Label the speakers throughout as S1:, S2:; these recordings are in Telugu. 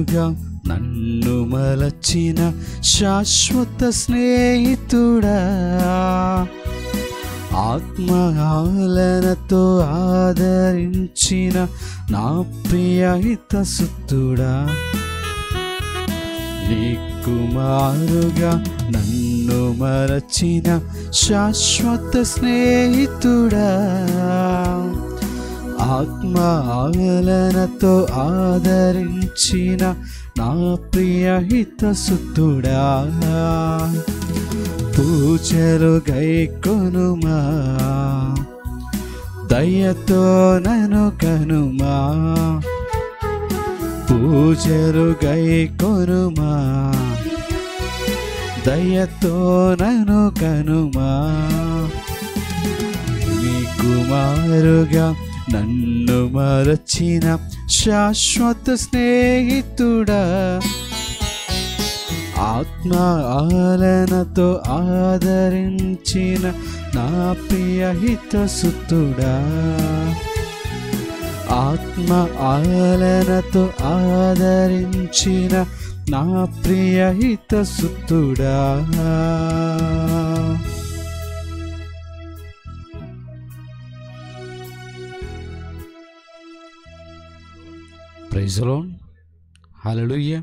S1: మారుగా నన్ను మలచిన శాశ్వత స్నేహితుడా ఆత్మహాలనతో ఆదరించిన నా ప్రియ హితసుతుడా నీ కుమారుగా నన్ను మరచిన శాశ్వత స్నేహితుడా ఆత్మ ఆలనతో ఆదరించిన నా ప్రియ హితసుతుడా పూజలు గైకొనుమా దయతో నను కనుమా పూజలు గైకొనుమా దయతో నను కనుమా నీ కుమారుగా నన్ను మరచిన శాశ్వత స్నేహితుడా ఆత్మ ఆలనతో ఆదరించిన నా ప్రియ హితసుతుడా ఆత్మ ఆలనతో ఆదరించిన నా ప్రియ హితసుతుడా praise Lord hallelujah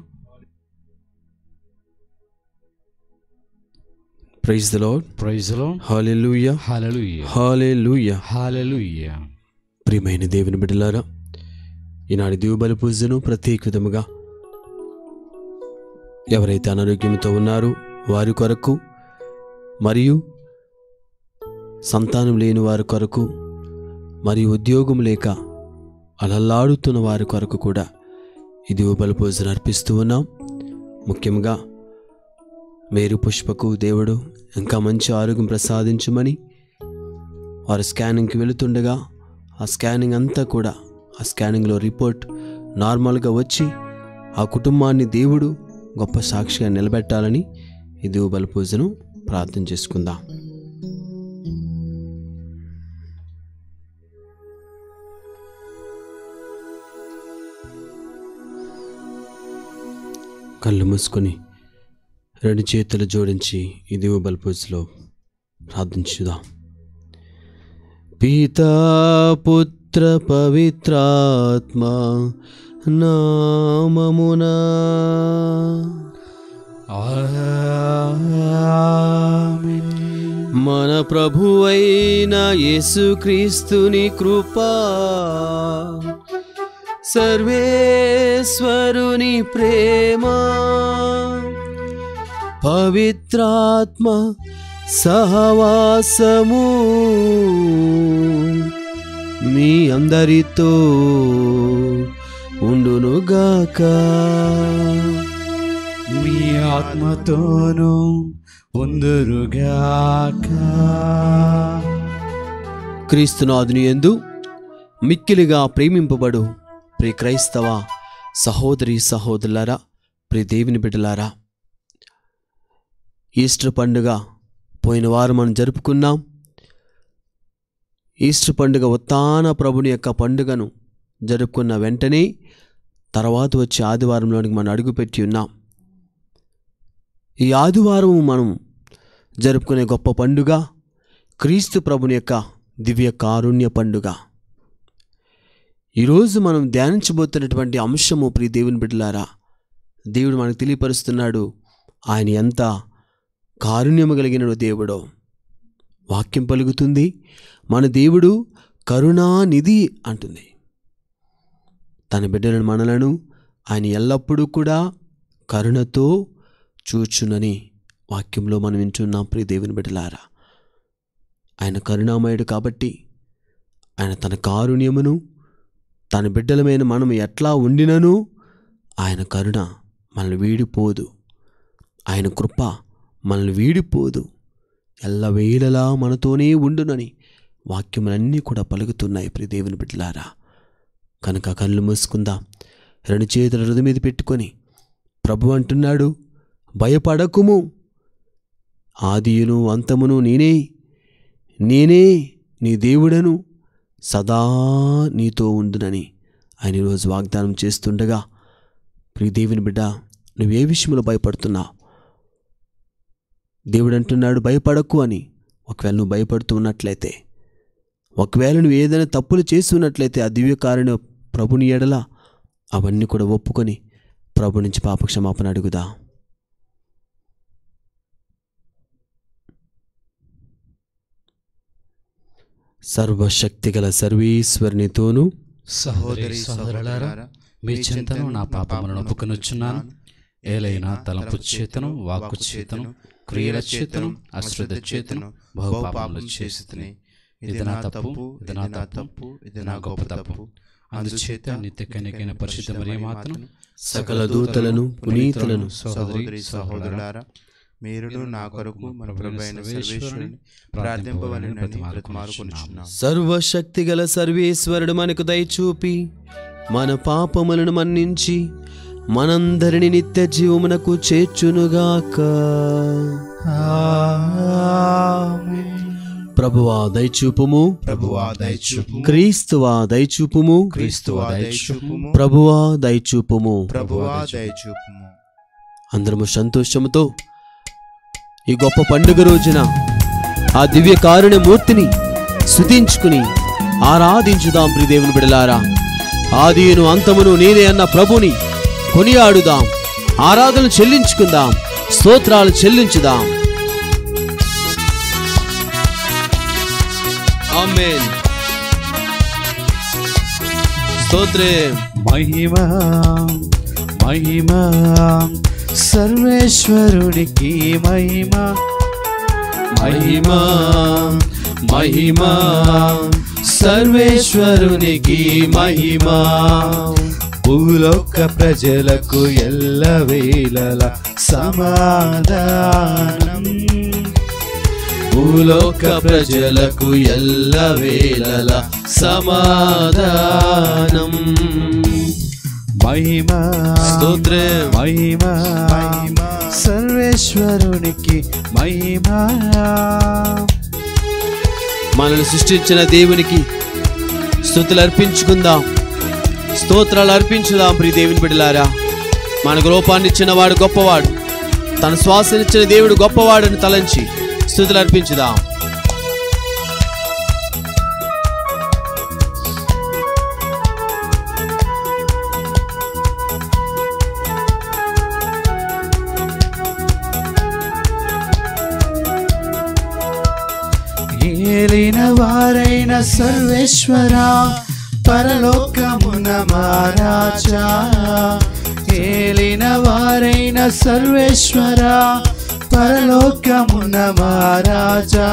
S2: praise the Lord
S1: praise Lord
S2: hallelujah
S1: hallelujah
S2: hallelujah
S1: hallelujah
S2: ప్రియమైన దేవుని బిడ్డలారా ఈనాటి దీవుబలి పూజను ప్రత్యేక విధముగా ఎవరైతే అనారోగ్యంతో ఉన్నారో వారి కొరకు మరియు సంతానం లేని వారి కొరకు మరియు ఉద్యోగం లేక అలల్లాడుతున్న వారి కొరకు కూడా ఈ దీవుబలి పూజను అర్పిస్తూ ఉన్నాం ముఖ్యంగా మేరు పుష్పకు దేవుడు ఇంకా మంచి ఆరోగ్యం ప్రసాదించమని వారు స్కానింగ్కి వెళుతుండగా ఆ స్కానింగ్ అంతా కూడా ఆ స్కానింగ్లో రిపోర్ట్ నార్మల్గా వచ్చి ఆ కుటుంబాన్ని దేవుడు గొప్ప సాక్షిగా నిలబెట్టాలని ఈ దేవుబల పూజను ప్రార్థన చేసుకుందాం కళ్ళు మూసుకొని రెండు చేతులు జోడించి ఈ దేవుబల పూజలో ప్రార్థించుదాం పితా పుత్ర పవిత్రాత్మ నామమునా
S1: ఆమేన్
S2: మన ప్రభువైన యేసుక్రీస్తుని కృపా సర్వేశ్వరుని ప్రేమ పవిత్రాత్మ సహవాసము మీ అందరితో ఉండునుగాక
S1: మీ ఆత్మతోనూ ఉందురుగాక
S2: క్రీస్తునాథుని ఎందు మిక్కిలిగా ప్రేమింపబడు ప్రియ క్రైస్తవ సహోదరి సహోదరులారా ప్రియ దేవుని బిడ్డలారా ఈస్టర్ పండుగ పోయిన వారం మనం జరుపుకున్నాం ఈస్టర్ పండుగ ఉత్తాన ప్రభుని యొక్క పండుగను జరుపుకున్న వెంటనే తర్వాత వచ్చే ఆదివారంలోనికి మనం అడుగుపెట్టి ఉన్నాం ఈ ఆదివారం మనం జరుపుకునే గొప్ప పండుగ క్రీస్తు ప్రభుని యొక్క దివ్య కారుణ్య పండుగ ఈరోజు మనం ధ్యానించబోతున్నటువంటి అంశము ప్రియ దేవుని బిడ్డలారా దేవుడు మనకు తెలియపరుస్తున్నాడు ఆయన ఎంత కారుణ్యము కలిగిన దేవుడో వాక్యం పలుకుతుంది మన దేవుడు కరుణానిధి అంటుంది తన బిడ్డలను మనలను ఆయన ఎల్లప్పుడూ కూడా కరుణతో చూచునని వాక్యంలో మనం వింటున్నాం ప్రియ దేవుని బిడ్డలారా ఆయన కరుణామయుడు కాబట్టి ఆయన తన కారుణ్యమును తన బిడ్డలమైన మనం ఎట్లా ఉండినను ఆయన కరుణ మనల్ని వీడిపోదు ఆయన కృప మనల్ని వీడిపోదు ఎల్లవేళలా మనతోనే ఉండునని వాక్యములన్నీ కూడా పలుకుతున్నాయి ప్రియ దేవుని బిడ్డలారా కనుక కళ్ళు మూసుకుందాం రెండు చేతుల హృదయ మీద పెట్టుకొని ప్రభు అంటున్నాడు భయపడకుము ఆదియును అంతమును నేనే నేనే నీ దేవుడను సదా నీతో ఉండునని ఆయన ఈరోజు వాగ్దానం చేస్తుండగా ప్రియ దేవుని బిడ్డ నువ్వు ఏ విషయంలో భయపడుతున్నావు దేవుడు అంటున్నాడు భయపడకు అని ఒకవేళ నువ్వు భయపడుతూ ఉన్నట్లయితే ఒకవేళ నువ్వు ఏదైనా తప్పులు చేసి ఉన్నట్లయితే ఆ దివ్యకారుని ప్రభుని ఎడల అవన్నీ కూడా ఒప్పుకొని ప్రభు నుంచి పాపక్షమాపణ అడుగుదా సర్వశక్తిగల సర్వీశ్వరునితోనూ
S1: సహోదరి సహోదరులారా మీ చింతను నా పాపములను ఒప్పుకొనుచున్నాను ఏలైనా తలంపు చేతను వాక్కు చేతను క్రియల చేతను అశ్రద్ధ చేతను బహుపాపములు చేసి ఇది నా తప్పు ఇది నా తప్పు ఇది నా గొప్ప తప్పు అందుచేత నిత్య కనికైన పరిశుద్ధ మరియు మాత్రం
S2: సకల దూతలను పునీతులను
S1: సహోదరి
S3: సహోదరులారా మీరును నా కొరకు మన ప్రభైన సర్వేశ్వరుని ప్రార్థింపవలని బ్రతిమాలుకొనుచున్నాం
S2: సర్వశక్తిగల సర్వేశ్వరుడు మనకు దయచూపి మన పాపములను మన్నించి మనందరిని నిత్య జీవమునకు చేర్చునుగాక ప్రభువా దయచూపుము
S3: ప్రభువా దయచూపుము
S2: క్రీస్తువా దయచూపుము
S3: క్రీస్తువా దయచూపుము
S2: ప్రభువా దయచూపుము
S3: ప్రభువా దయచూపుము
S2: అందరము సంతోషముతో ఈ గొప్ప పండుగ రోజున ఆ దివ్య కారుణ్య మూర్తిని స్తుతించుకుని ఆరాధించుదాం ప్రిదేవుని బిడలారా ఆదియును అంతమును నేనే అన్న ప్రభుని కొనియాడుదాం ఆరాధన చెల్లించుకుందాం స్తోత్రాలు చెల్లించుదాం ఆమేన్ స్తోత్రే
S1: మహిమా మహిమా సర్వేశ్వరుడికి మహిమా
S2: మహిమా మహిమా సర్వేశ్వరునికి మహిమా
S1: భూలోక ప్రజలకు ఎల్లవేళల సమాధానం
S2: భూలోక ప్రజలకు ఎల్ల వేళల సమాధానం
S1: మహిమా
S2: స్తోత్రం
S1: మహిమా
S3: మహిమా
S1: సర్వేశ్వరునికి మహిమా
S2: మనల్ని సృష్టించిన దేవునికి స్తుతులు అర్పించుకుందాం స్తోత్రాలు అర్పించుదాం ప్రియ దేవుని బిడ్డలారా మనకు రూపాన్ని ఇచ్చిన వాడు గొప్పవాడు తన శ్వాసనిచ్చిన దేవుడు గొప్పవాడని తలంచి స్తుతులు అర్పించుదాం
S1: ఏలిన వారైన సర్వేశ్వర పరలోకమున మహారాజా ఏలిన వారైన సర్వేశ్వర పరలోకమున మహారాజా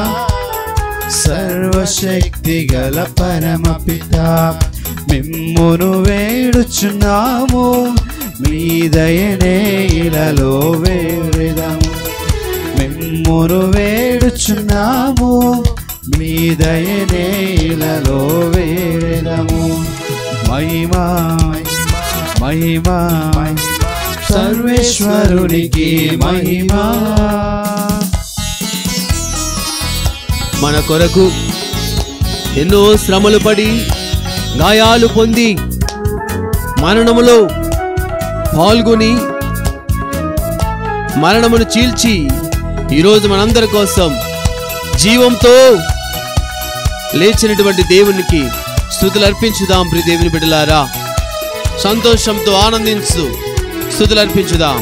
S1: సర్వశక్తి గల పరమపిత మిమ్మును వేడుచున్నాము మీ దయనే ఇలలో వేడెదము మిమ్మును వేడుచున్నాము మీ దయనే ఇలలో వేడెదము మహిమా మహిమా సర్వేశ్వరునికి మహిమా
S2: మన కొరకు ఎన్నో శ్రమలు పడి గాయాలు పొంది మరణములో పాల్గొని మరణమును చీల్చి ఈరోజు మనందరి కోసం జీవంతో లేచినటువంటి దేవునికి స్థుతులు అర్పించుదాం ప్రియ దేవుని బిడ్డలారా సంతోషంతో ఆనందించు స్థుతులు అర్పించుదాం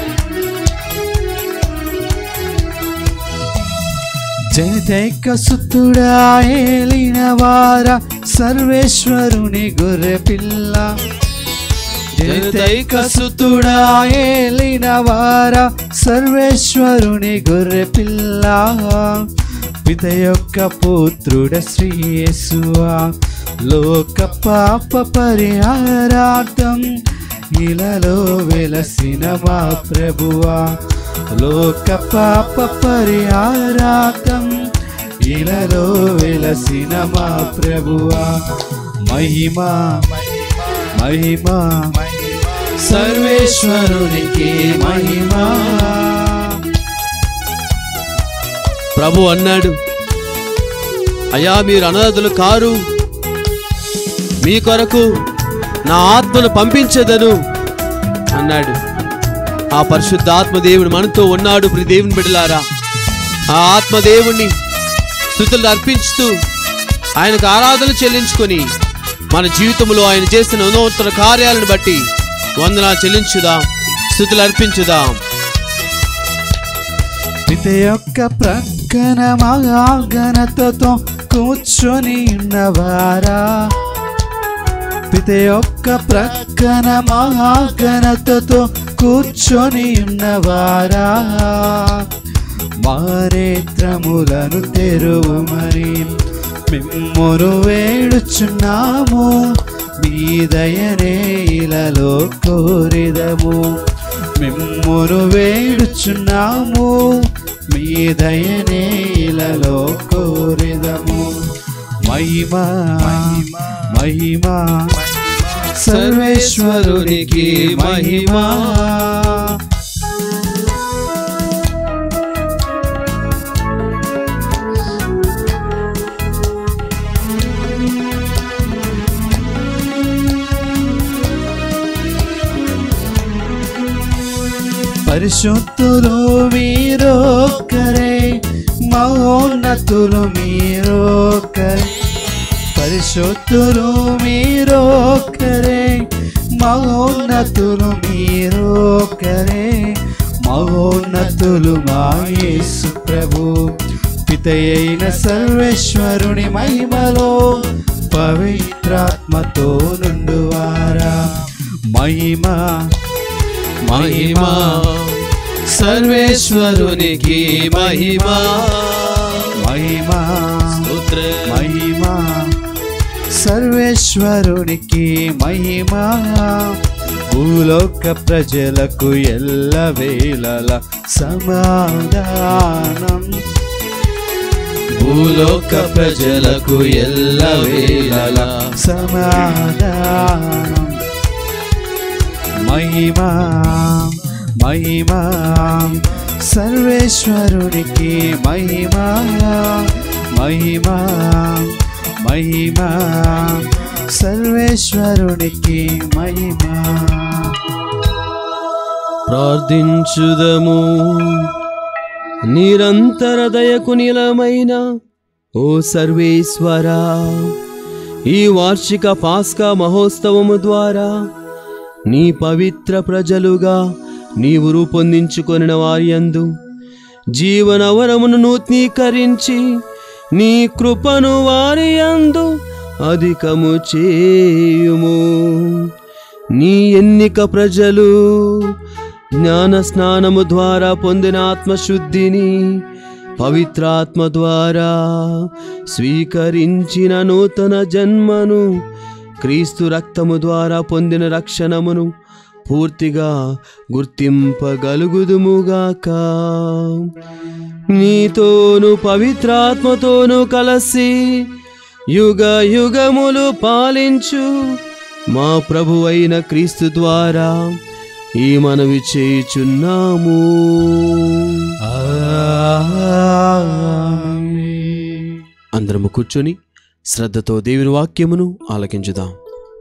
S1: జనతైక సుతుడా ఏలిన వార సర్వేశ్వరుని గొర్రె పిల్ల జనతైక సుతుడా ఏలిన వార సర్వేశ్వరుని గొర్రె పిల్ల పిత యొక్క పుత్రుడ శ్రీయేసువా లోక పాప పరిహారార్థం ఇలలో వెలసిన మా ప్రభువా లోక పాప పరిహారార్థం ఇలలో వెలసిన మా ప్రభువా మహిమా మహిమా సర్వేశ్వరునికి మహిమా
S2: ప్రభు అన్నాడు అయ్యా మీరు అనాథులు కారు మీ కొరకు నా ఆత్మను పంపించదను అన్నాడు ఆ పరిశుద్ధాత్మ దేవుడు మనతో ఉన్నాడు ప్రి దేవుని బిడ్డలారా ఆ ఆత్మదేవుణ్ణి స్థుతులు అర్పించుతూ ఆయనకు ఆరాధన చెల్లించుకొని మన జీవితంలో ఆయన చేసిన నూతన కార్యాలను బట్టి వందనా చెల్లించుదాం స్థుతులు అర్పించుదాం
S1: పిత యొక్క ప్రక్కన మహాఘనతతో కూర్చొని ఉన్నవారా పిత యొక్క ప్రక్కన మహాఘనతతో కూర్చొని ఉన్నవారా మారేత్రములను తెరువు మరి మిమ్మును వేడుచున్నాము మీ దయనే ఇలలో కోరిదము మిమ్మును వేడుచున్నాము మీ దయనే ఇలలో కోరిదము మహిమా మహిమా సర్వేశ్వరునికి మహిమా పరిశుద్ధులు మీరొక్కరే మహోన్నతులు మీరొక్కరే పరిశుద్ధులు మీరొక్కరే మహోన్నతులు మీరొక్కరే మహోన్నతులు మా యేసు ప్రభు పితయైన సర్వేశ్వరుని మహిమలో పవిత్రాత్మతో నుండువారా మహిమ
S2: మహిమా సర్వేశ్వరునికి మహిమా
S1: మహిమా
S2: స్తోత్ర
S1: మహిమా సర్వేశ్వరునికి మహిమా భూలోక ప్రజలకు ఎల్ల వేళల సమాధానం
S2: భూలోక ప్రజలకు ఎల్ల వేళల
S1: సమాధానం మహిమా మహిమా సర్వేశ్వరునికి మహిమా మహిమా మహిమా సర్వేశ్వరునికి మహిమా
S2: ప్రార్థించుదము నిరంతర దయకు నిలమైన ఓ సర్వేశ్వరా ఈ వార్షిక పాస్కా మహోత్సవము ద్వారా నీ పవిత్ర ప్రజలుగా నీవు రూపొందించుకొనిన వారి యందు జీవనవరమును నూతనీకరించి నీ కృపను వారి యందు అధికము చేయుము నీ ఎన్నిక ప్రజలు జ్ఞాన స్నానము ద్వారా పొందిన ఆత్మశుద్ధిని పవిత్రాత్మ ద్వారా స్వీకరించిన నూతన జన్మను క్రీస్తు రక్తము ద్వారా పొందిన రక్షణమును పూర్తిగా గుర్తింపగలుగుదుముగాక నీతోను పవిత్రాత్మతోను కలసి యుగ యుగములు పాలించు మా ప్రభువైన క్రీస్తు ద్వారా ఈ మనవి చేయుచున్నాము అందరము కూర్చొని శ్రద్ధతో దేవుని వాక్యమును ఆలకించుదాం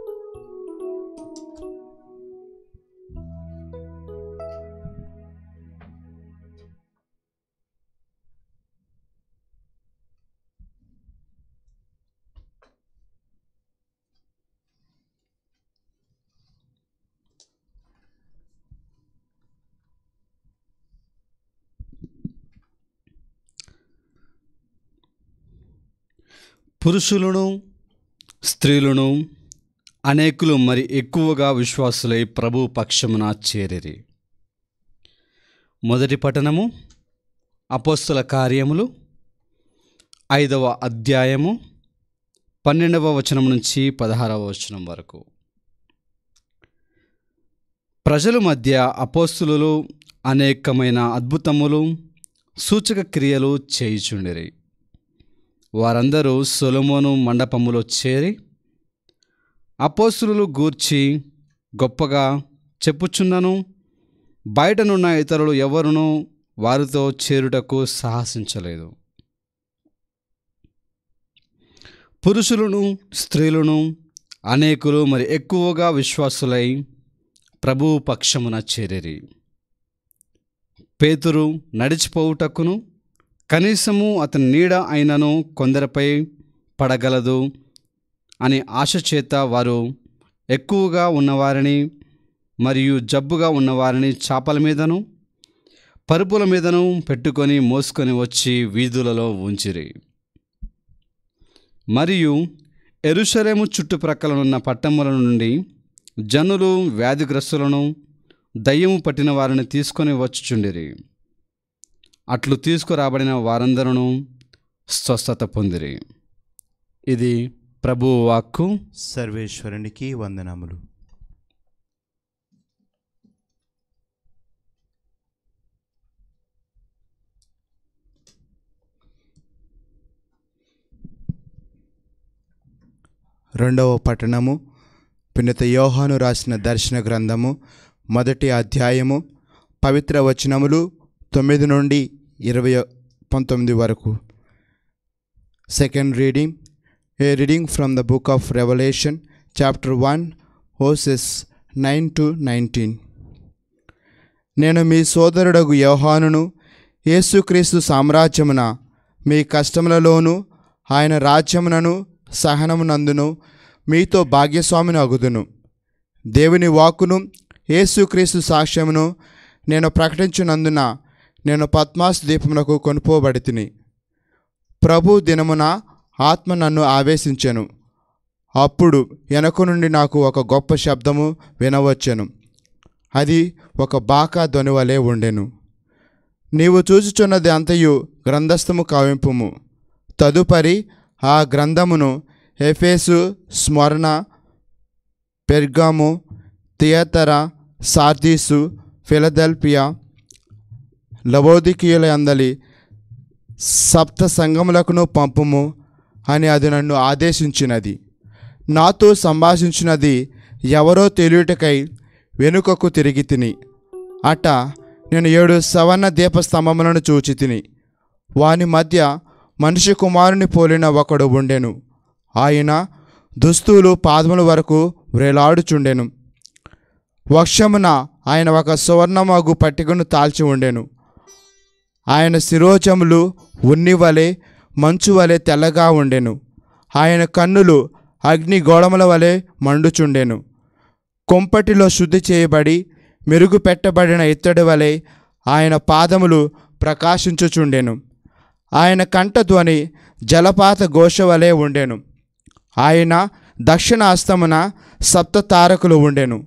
S4: పురుషులను స్త్రీలను అనేకులు మరి ఎక్కువగా విశ్వాసులై ప్రభు పక్షమున చేరిరి మొదటి పట్టణము అపోస్తుల కార్యములు ఐదవ అధ్యాయము పన్నెండవ వచనం నుంచి పదహారవ వచనం వరకు ప్రజల మధ్య అపోస్తులు అనేకమైన అద్భుతములు సూచక క్రియలు చేయుచుండిరి వారందరూ సొలొమోను మండపములో చేరి అపోస్తులు గూర్చి గొప్పగా చెప్పుచున్నను బయటనున్న ఇతరులు ఎవరునూ వారితో చేరుటకు సాహసించలేదు పురుషులను స్త్రీలను అనేకులు మరి ఎక్కువగా విశ్వాసులై ప్రభువు పక్షమున చేరిరి పేతురు నడిచిపోవుటకును కనీసము అతని నీడ అయినను కొందరిపై పడగలదు అని ఆశ చేత వారు ఎక్కువగా ఉన్నవారిని మరియు జబ్బుగా ఉన్నవారిని చాపల మీదను పరుపుల మీదను పెట్టుకొని మోసుకొని వచ్చి వీధులలో ఉంచిరి మరియు ఎరుషలేము చుట్టుప్రక్కలనున్న పట్టణముల నుండి జనులు వ్యాధిగ్రస్తులను దయ్యము పట్టిన వారిని తీసుకొని వచ్చుచుండిరి అట్లు తీసుకురాబడిన వారందరూ స్వస్థత పొందిరి ఇది ప్రభువు వాక్కు
S3: సర్వేశ్వరునికి వందనములు రెండవ పట్టణము పిన్నత యోహాను రాసిన దర్శన గ్రంథము మొదటి అధ్యాయము పవిత్ర వచనములు తొమ్మిది నుండి ఇరవై పంతొమ్మిది వరకు second reading a reading from the book of Revelation chapter one verses nine to nineteen నేను మీ సోదరుడగు యోహానును యేసుక్రీస్తు సామ్రాజ్యమున మీ కష్టములలోనూ ఆయన రాజ్యమునను సహనమునందును మీతో భాగ్యస్వామిని అగుదును దేవుని వాక్కును యేసుక్రీస్తు సాక్ష్యమును నేను ప్రకటించునందున నేను పద్మాస్ దీపమునకు కొనుపోబడి తిని ప్రభు దినమున ఆత్మ నన్ను ఆవేశించెను అప్పుడు వెనక నుండి నాకు ఒక గొప్ప శబ్దము వినవచ్చెను అది ఒక బాకా ధ్వనివలే ఉండెను నీవు చూచుచున్నది అంతయు గ్రంథస్థము కావింపుము తదుపరి ఆ గ్రంథమును ఎఫేసు స్మరణ పెర్గాము థియేతర సార్దీసు ఫిలదెల్పియా లవోదికీయుల అందలి సప్త సంగములకును పంపుము అని అది నన్ను ఆదేశించినది నాతో సంభాషించినది ఎవరో తెలియటకై వెనుకకు తిరిగి తిని అట నేను ఏడు సవర్ణ దీపస్తంభములను చూచి తిని వాని మధ్య మనిషి కుమారుని పోలిన ఒకడు ఉండెను ఆయన దుస్తులు పాదముల వరకు వ్రేలాడుచుండెను వక్షమున ఆయన ఒక సువర్ణమగు పట్టికను తాల్చి ఉండెను ఆయన శిరోజములు ఉన్నివలే మంచు వలె తెల్లగా ఉండెను ఆయన కన్నులు అగ్ని గోడముల వలె మండుచుండెను కొంపటిలో శుద్ధి చేయబడి మెరుగు పెట్టబడిన ఇత్తడి వలె ఆయన పాదములు ప్రకాశించుచుండెను ఆయన కంఠధ్వని జలపాత ఘోష వలె ఉండెను ఆయన దక్షిణ హస్తమున సప్త తారకులు ఉండెను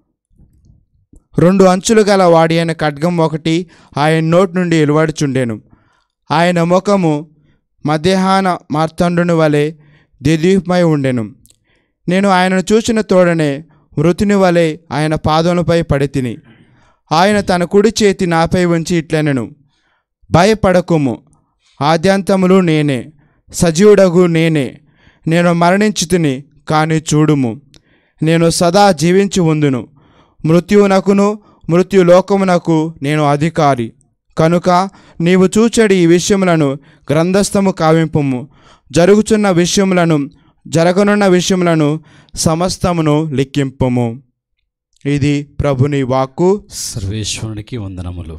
S3: రెండు అంచులు గల వాడి అయిన ఖడ్గం ఒకటి ఆయన నోటి నుండి వెలువడుచుండెను ఆయన ముఖము మధ్యాహ్న మార్తండుని వలె దిదీపమై ఉండెను నేను ఆయనను చూసిన తోడనే మృతుని వలె ఆయన పాదములపై పడి తిని ఆయన తన కుడి చేతి నాపై ఉంచి ఇట్లనెను భయపడకుము ఆద్యంతములు నేనే సజీవుడగు నేనే నేను మరణించి తిని కానీ చూడుము నేను సదా జీవించి ఉందును మృత్యువునకును మృత్యులోకమునకు నేను అధికారి కనుక నీవు చూచడి ఈ విషయములను గ్రంథస్థము కావింపుము జరుగుచున్న విషయములను జరగనున్న విషయములను సమస్తమును లిఖింపుము ఇది ప్రభుని వాక్కు
S1: సర్వేశ్వరునికి వందనములు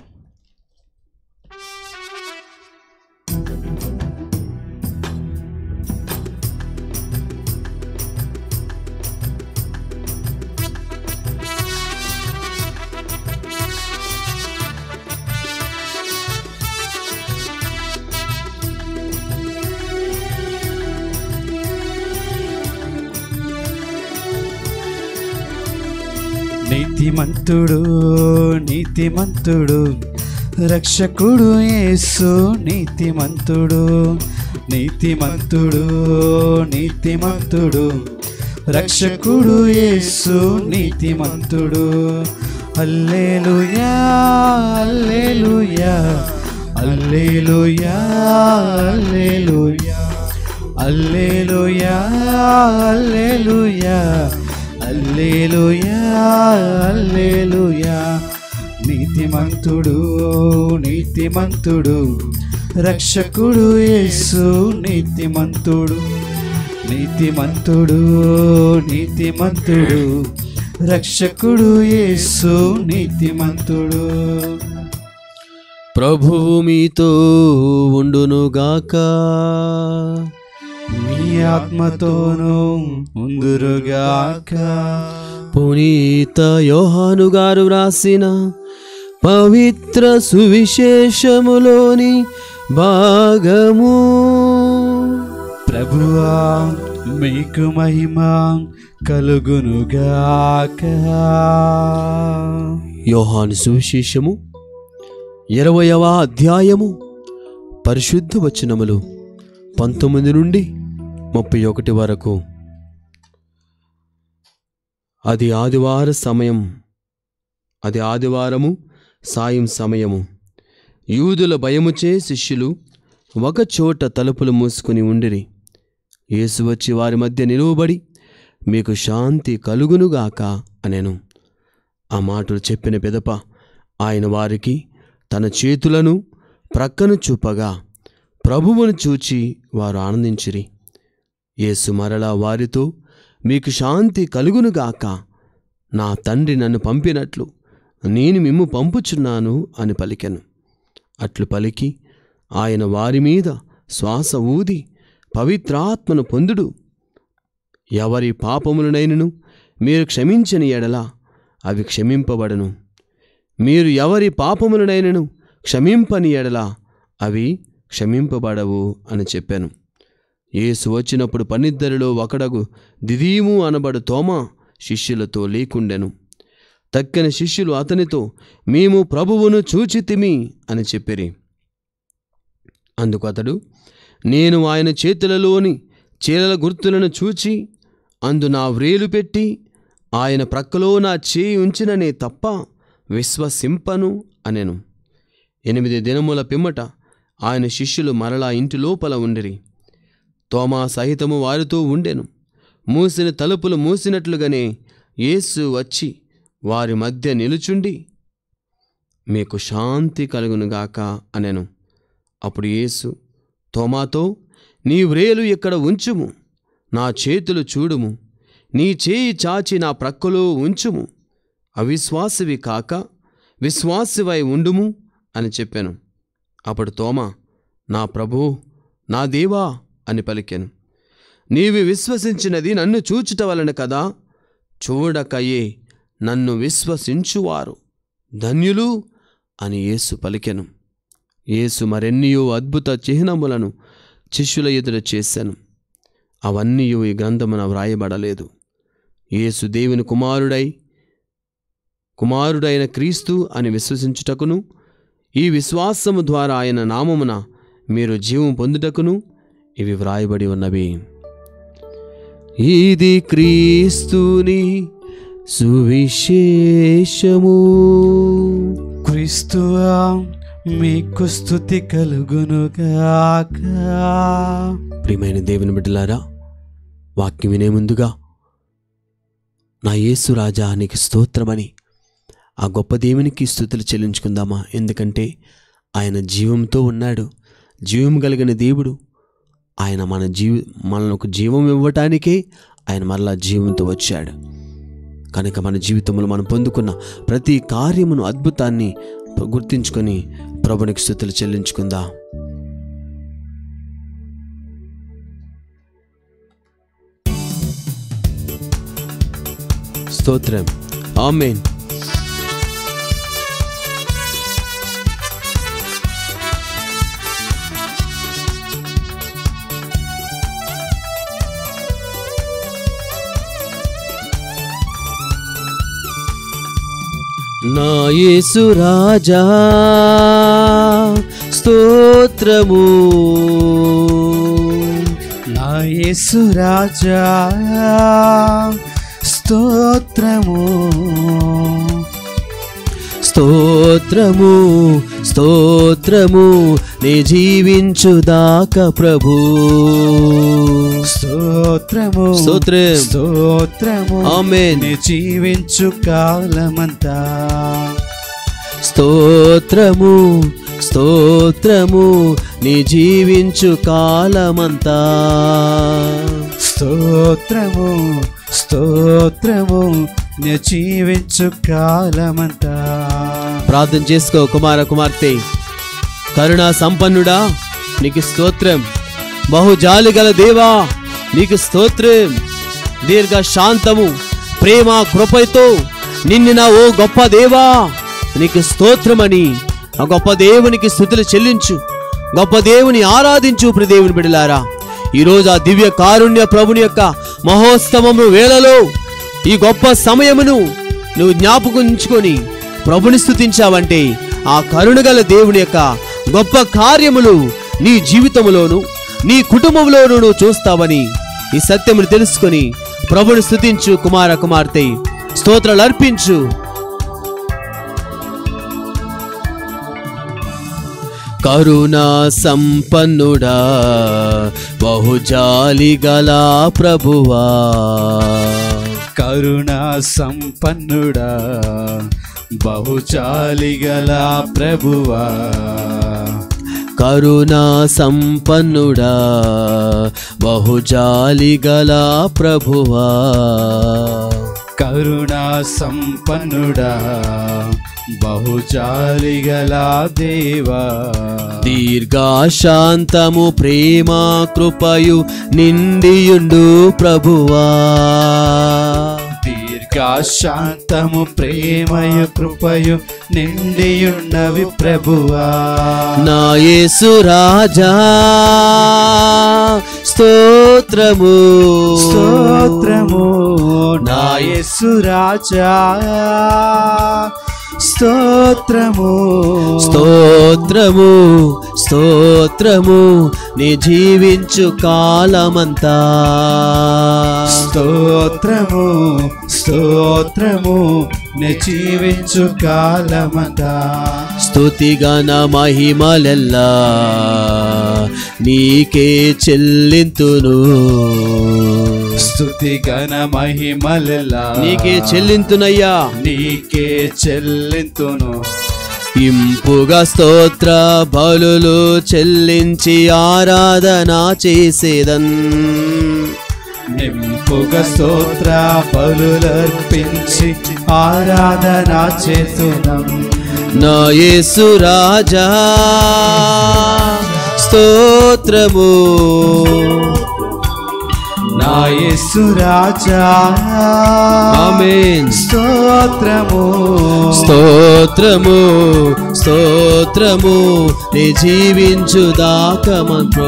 S1: నీతిమంతుడు నీతిమంతుడు రక్షకుడు యేసు నీతిమంతుడు నీతిమంతుడు నీతిమంతుడు రక్షకుడు యేసు నీతిమంతుడు అల్లేలుయా అల్లేలుయా అల్లేలుయా అల్లేలుయా అల్లేలుయా అల్లేలుయా అల్లేలుయా అల్లేలుయా నీతిమంతుడు నీతిమంతుడు రక్షకుడు యేసు నీతిమంతుడు నీతిమంతుడు నీతిమంతుడు రక్షకుడు యేసు నీతిమంతుడు
S2: ప్రభువు మీతో ఉండునుగాక
S1: మీ ఆత్మతోనూ ముందురుగాక
S2: పునీత యోహాను గారు వ్రాసిన పవిత్ర సువిశేషములోని భాగము
S1: ప్రభువా మీకు మహిమ కలుగునుగాక
S2: యోహాను సువిశేషము ఇరవయవ అధ్యాయము పరిశుద్ధ వచనములు పంతొమ్మిది నుండి ముప్పై ఒకటి వరకు అది ఆదివార సమయం అది ఆదివారము సాయం సమయము యూదుల భయముచే శిష్యులు ఒక చోట తలుపులు మూసుకుని ఉండిరి యేసు వచ్చి వారి మధ్య నిలువబడి మీకు శాంతి కలుగునుగాక అనెను ఆ మాటలు చెప్పిన పెదప ఆయన వారికి తన చేతులను ప్రక్కను చూపగా ప్రభువును చూచి వారు ఆనందించిరి యేసు మరలా వారితో మీకు శాంతి కలుగునుగాక నా తండ్రి నన్ను పంపినట్లు నేను మిమ్ము పంపుచున్నాను అని పలికెను అట్లు పలికి ఆయన వారి మీద శ్వాస ఊది పవిత్రాత్మను పొందుడు ఎవరి పాపములనైనను మీరు క్షమించని ఎడల అవి క్షమింపబడను మీరు ఎవరి పాపములనైనను క్షమింపని ఎడల అవి క్షమింపబడవు అని చెప్పాను యేసు వచ్చినప్పుడు పన్నిద్దరిలో ఒకడగు దిదీము అనబడు తోమా శిష్యులతో లేకుండెను తక్కిన శిష్యులు అతనితో మేము ప్రభువును చూచితిమి అని చెప్పిరి అందుకు అతడు నేను ఆయన చేతులలోని చీలల గుర్తులను చూచి అందు నా వ్రేలు పెట్టి ఆయన ప్రక్కలో నా చేయి ఉంచిననే తప్ప విశ్వసింపను అనెను ఎనిమిది దినముల పిమ్మట ఆయన శిష్యులు మరలా ఇంటి లోపల ఉండిరి తోమా సహితము వారితో ఉండెను మూసిన తలుపులు మూసినట్లుగానే యేసు వచ్చి వారి మధ్య నిలుచుండి మీకు శాంతి కలుగునుగాక అనెను అప్పుడు యేసు తోమాతో నీ వ్రేలు ఇక్కడ ఉంచుము నా చేతులు చూడుము నీ చేయి చాచి నా ప్రక్కలో ఉంచుము అవిశ్వాసివి కాక విశ్వాసివై ఉండుము అని చెప్పాను అప్పుడు తోమా నా ప్రభు నా దేవా అని పలికెను నీవు విశ్వసించినది నన్ను చూచుట వలన కదా చూడకయే నన్ను విశ్వసించువారు ధన్యులు అని యేసు పలికెను యేసు మరెన్నియో అద్భుత చిహ్నములను శిష్యుల ఎదుట చేశాను అవన్నీ ఈ గ్రంథమున వ్రాయబడలేదు యేసు దేవుని కుమారుడై కుమారుడైన క్రీస్తు అని విశ్వసించుటకును ఈ విశ్వాసము ద్వారా ఆయన నామమున మీరు జీవం పొందుటకును ఇవి వ్రాయబడి ఉన్నవి ఇది క్రీస్తుని సువిశేషము
S1: క్రీస్తువా మీకు స్థుతి కలుగునుగాక
S2: ప్రియమైన దేవుని బిడ్డలారా వాక్యం వినే ముందుగా నా యేసు రాజా నీకు స్తోత్రమని ఆ గొప్ప దేవునికి స్థుతులు చెల్లించుకుందామా ఎందుకంటే ఆయన జీవంతో ఉన్నాడు జీవం కలిగిన దేవుడు ఆయన మన జీవి మనకు జీవం ఇవ్వటానికే ఆయన మరలా జీవంతో వచ్చాడు కనుక మన జీవితంలో మనం పొందుకున్న ప్రతి కార్యమును అద్భుతాన్ని గుర్తించుకొని ప్రభునికి స్థుతులు చెల్లించుకుందాం స్తోత్రం ఆమెన్ నా యేసు రాజా స్తోత్రము
S1: నా యేసు రాజా స్తోత్రము
S2: స్తోత్రము స్తోత్రము నీ జీవించుదాక ప్రభు
S1: స్తోత్రము
S2: స్తోత్రం
S1: స్తోత్రము
S2: ఆమేన్
S1: నే జీవించు కాలమంతా
S2: స్తోత్రము స్తోత్రము నీ జీవించు కాలమంతా
S1: స్తోత్రము స్తోత్రము నే జీవించు కాలమంతా
S2: ప్రార్థన చేసుకో కుమార కుమార్తె కరుణా సంపన్నుడా నీకు స్తోత్రం బహుజాలి గల దేవా నీకు స్తోత్రం దీర్ఘ శాంతము ప్రేమ కృపతో నిన్నిన ఓ గొప్ప దేవా నీకు స్తోత్రమని ఆ గొప్ప దేవునికి స్థుతులు చెల్లించు గొప్ప దేవుని ఆరాధించు దేవుని బిడలారా ఈరోజు ఆ దివ్య కారుణ్య ప్రభుని యొక్క మహోత్సవము వేళలో ఈ గొప్ప సమయమును నువ్వు జ్ఞాపకం ఉంచుకొని ప్రభుని స్థుతించావంటే ఆ కరుణగల దేవుని యొక్క గొప్ప కార్యములు నీ జీవితంలోను నీ కుటుంబంలోనూ నువ్వు చూస్తావని ఈ సత్యమును తెలుసుకొని ప్రభుని స్థుతించు కుమార కుమార్తె స్తోత్రాలు అర్పించు కరుణా సంపన్నుడా బహుజాలి గల ప్రభువా
S1: కరుణా సంపన్నుడా బహుచాలిగల ప్రభువా
S2: కరుణా సంపన్నుడా బహుజాలి గల ప్రభువా
S1: కరుణా సంపన్నుడా బహుచాలిగల దేవా
S2: దీర్ఘశాంతము ప్రేమ కృపయు నిండియుండు ప్రభువా
S1: దీర్ఘశాంతము ప్రేమయు కృపయు నిండియున్నవి ప్రభువా
S2: నా యేసు రాజా స్తోత్రము
S1: స్తోత్రము నా యేసు రాజా స్తోత్రము
S2: స్తోత్రము స్తోత్రము నీ జీవించు కాలమంతా
S1: స్తోత్రము స్తోత్రము నే జీవించు కాలమంతా
S2: స్తుతిగణ మహిమలెల్లా నీకే చెల్లింతును
S1: స్తుతి గణ మహిమలలా
S2: నీకే చెల్లింతునయ్యా
S1: నీకే చెల్లింతును
S2: ఇంపుగా స్తోత్ర బలులు చెల్లించి ఆరాధన చేసేదన్
S1: నింపుగా స్తోత్ర బలులర్పించి ఆరాధన చేస్తున్నాం
S2: నా యేసు రాజా స్తోత్రము
S1: నా యేసు రాజా
S2: ఆమేన్
S1: స్తోత్రము
S2: స్తోత్రము స్తోత్రము నీ జీవించు దాకమంత్రో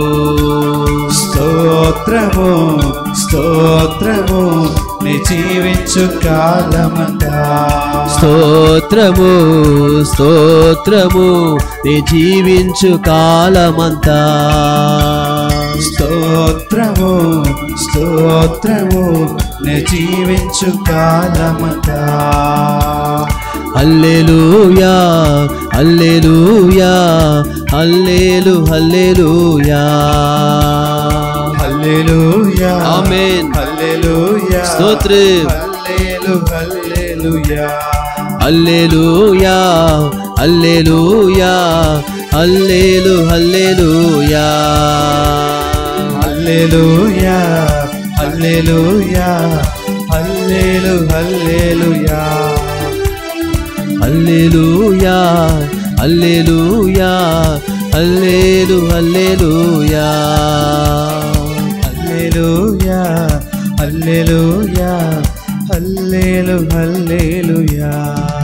S1: స్తోత్రము స్తోత్రము నీ జీవించు కాలమంతా
S2: స్తోత్రము స్తోత్రము నీ జీవించు కాలమంతా
S1: స్తోత్రము స్తోత్రము నే జీవించు కాలమంతా
S2: హల్లెలూయా హల్లెలూయా హల్లెలు హల్లెలూయా
S1: హల్లెలూయా
S2: ఆమేన్.
S1: హల్లెలూయా
S2: స్తోత్రం.
S1: హల్లెలు హల్లెలూయా
S2: హల్లెలూయా హల్లెలూయా హల్లెలు హల్లెలూయా
S1: హల్లెలూయా హల్లెలూయా హల్లెలు హల్లెలూయా
S2: హల్లెలూయా హల్లెలూయా హల్లెలు హల్లెలూయా
S1: హల్లెలూయా హల్లెలూయా హల్లెలు hallelujah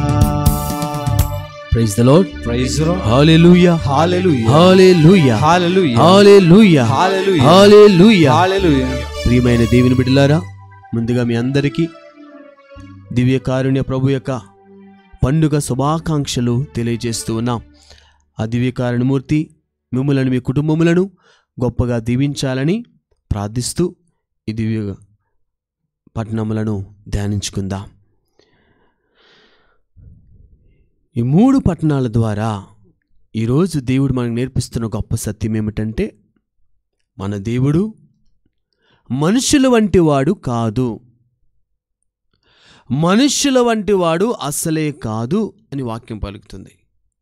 S2: praise the Lord
S1: praise
S2: hallelujah
S1: hallelujah
S2: hallelujah
S1: hallelujah
S2: hallelujah
S1: hallelujah
S2: hallelujah
S1: hallelujah
S2: ప్రియమైన దేవుని బిడ్డలారా ముందుగా మీ అందరికీ దివ్యకారుణ్య ప్రభు యొక్క పండుగ శుభాకాంక్షలు తెలియజేస్తూ ఉన్నాం ఆ దివ్యకారుణ్యమూర్తి మిమ్మలను మీ కుటుంబములను గొప్పగా దీవించాలని ప్రార్థిస్తూ ఈ దివ్య పట్టణములను ధ్యానించుకుందాం ఈ మూడు పట్టణాల ద్వారా ఈరోజు దేవుడు మనకు నేర్పిస్తున్న గొప్ప సత్యం ఏమిటంటే మన దేవుడు మనుషుల వంటి వాడు కాదు మనుష్యుల వంటి వాడు అస్సలే కాదు అని వాక్యం పలుకుతుంది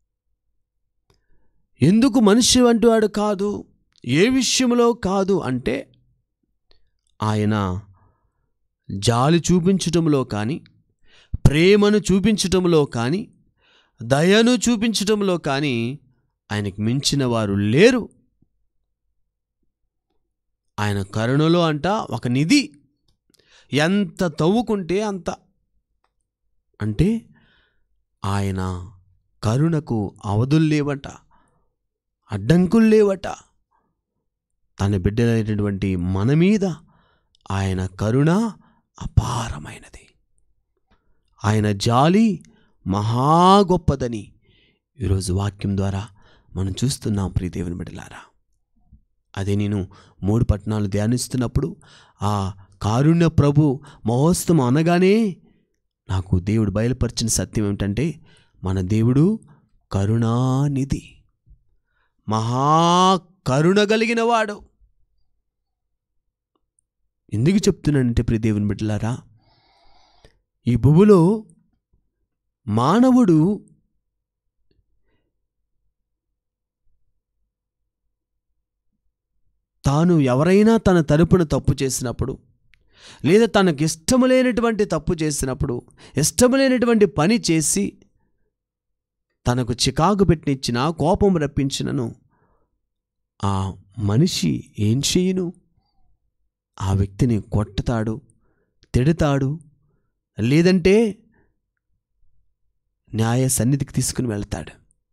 S2: ఎందుకు మనిషి వంటి వాడు కాదు ఏ విషయంలో కాదు అంటే ఆయన జాలి చూపించటంలో కానీ ప్రేమను చూపించటంలో కానీ దయను చూపించటంలో కానీ ఆయనకు మించిన వారు లేరు ఆయన కరుణలో అంట ఒక నిధి ఎంత తవ్వుకుంటే అంత అంటే ఆయన కరుణకు అవధులు లేవట అడ్డంకులు లేవట తన బిడ్డలైనటువంటి మన మీద ఆయన కరుణ అపారమైనది ఆయన జాలి మహా గొప్పదని ఈరోజు వాక్యం ద్వారా మనం చూస్తున్నాం ప్రియదేవుని బిడ్డలారా అదే నేను మూడు పట్టణాలు ధ్యానిస్తున్నప్పుడు ఆ కారుణ్య ప్రభు మహోత్సవం అనగానే నాకు దేవుడు బయలుపరిచిన సత్యం ఏమిటంటే మన దేవుడు కరుణానిధి మహా కరుణ కలిగిన వాడు ఎందుకు చెప్తున్నానంటే ప్రియ దేవుని బిడ్డలారా ఈ భూమిలో మానవుడు తాను ఎవరైనా తన తరపున తప్పు చేసినప్పుడు లేదా తనకు ఇష్టము లేనటువంటి తప్పు చేసినప్పుడు ఇష్టము లేనటువంటి పని చేసి తనకు చికాకు పెట్టినిచ్చిన కోపం రప్పించినను ఆ మనిషి ఏం చేయను ఆ వ్యక్తిని కొట్టతాడు తిడతాడు లేదంటే న్యాయ సన్నిధికి తీసుకుని వెళ్తాడు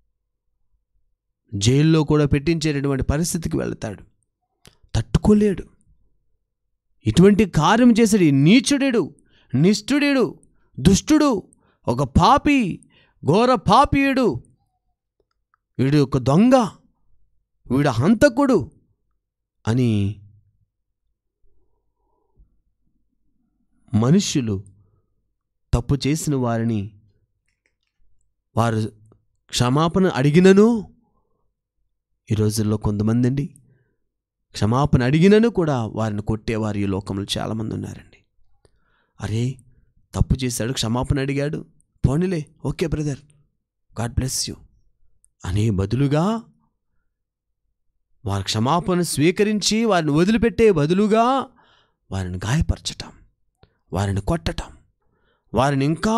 S2: జైల్లో కూడా పెట్టించేటటువంటి పరిస్థితికి వెళ్తాడు తట్టుకోలేడు ఇటువంటి కార్యం చేసేది నీచుడేడు నిష్ఠుడేడు దుష్టుడు ఒక పాపి ఘోర పాపీయుడు వీడు ఒక దొంగ వీడు హంతకుడు అని మనుష్యులు తప్పు చేసిన వారిని వారు క్షమాపణ అడిగినను ఈ రోజుల్లో కొంతమంది అండి క్షమాపణ అడిగినను కూడా వారిని కొట్టేవారు ఈ లోకంలో చాలామంది ఉన్నారండి అరే తప్పు చేశాడు క్షమాపణ అడిగాడు పోనీలే okay brother God bless you అనే బదులుగా వారి క్షమాపణ స్వీకరించి వారిని వదిలిపెట్టే బదులుగా వారిని గాయపరచటం వారిని కొట్టటం వారిని ఇంకా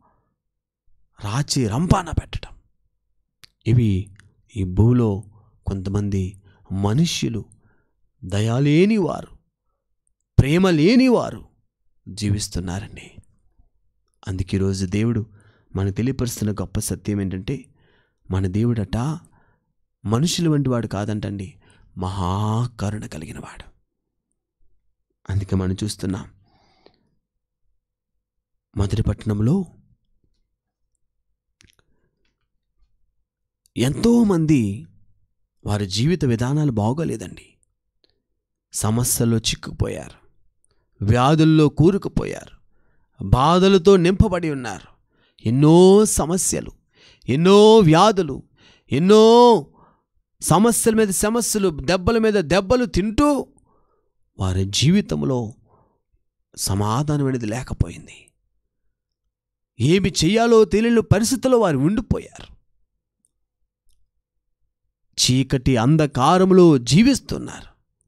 S2: రాచి రంపాన పెట్టటం ఇవి ఈ భూలో కొంతమంది మనుష్యులు దయాలేని వారు ప్రేమ లేని వారు జీవిస్తున్నారండి అందుకే ఈరోజు దేవుడు మనకు తెలియపరుస్తున్న గొప్ప సత్యం ఏంటంటే మన దేవుడట మనుషుల వంటి వాడు కాదంటండి మహాకరుణ కలిగిన వాడు అందుకే మనం చూస్తున్నాం మొదటి పట్టణంలో ఎంతోమంది వారి జీవిత విధానాలు బాగోలేదండి సమస్యల్లో చిక్కుపోయారు వ్యాధుల్లో కూరుకుపోయారు బాధలతో నింపబడి ఉన్నారు ఎన్నో సమస్యలు ఎన్నో వ్యాధులు ఎన్నో సమస్యల మీద సమస్యలు దెబ్బల మీద దెబ్బలు తింటూ వారి జీవితంలో సమాధానం అనేది లేకపోయింది ఏమి చెయ్యాలో తెలియని పరిస్థితుల్లో వారు ఉండిపోయారు చీకటి అంధకారములో జీవిస్తున్నారు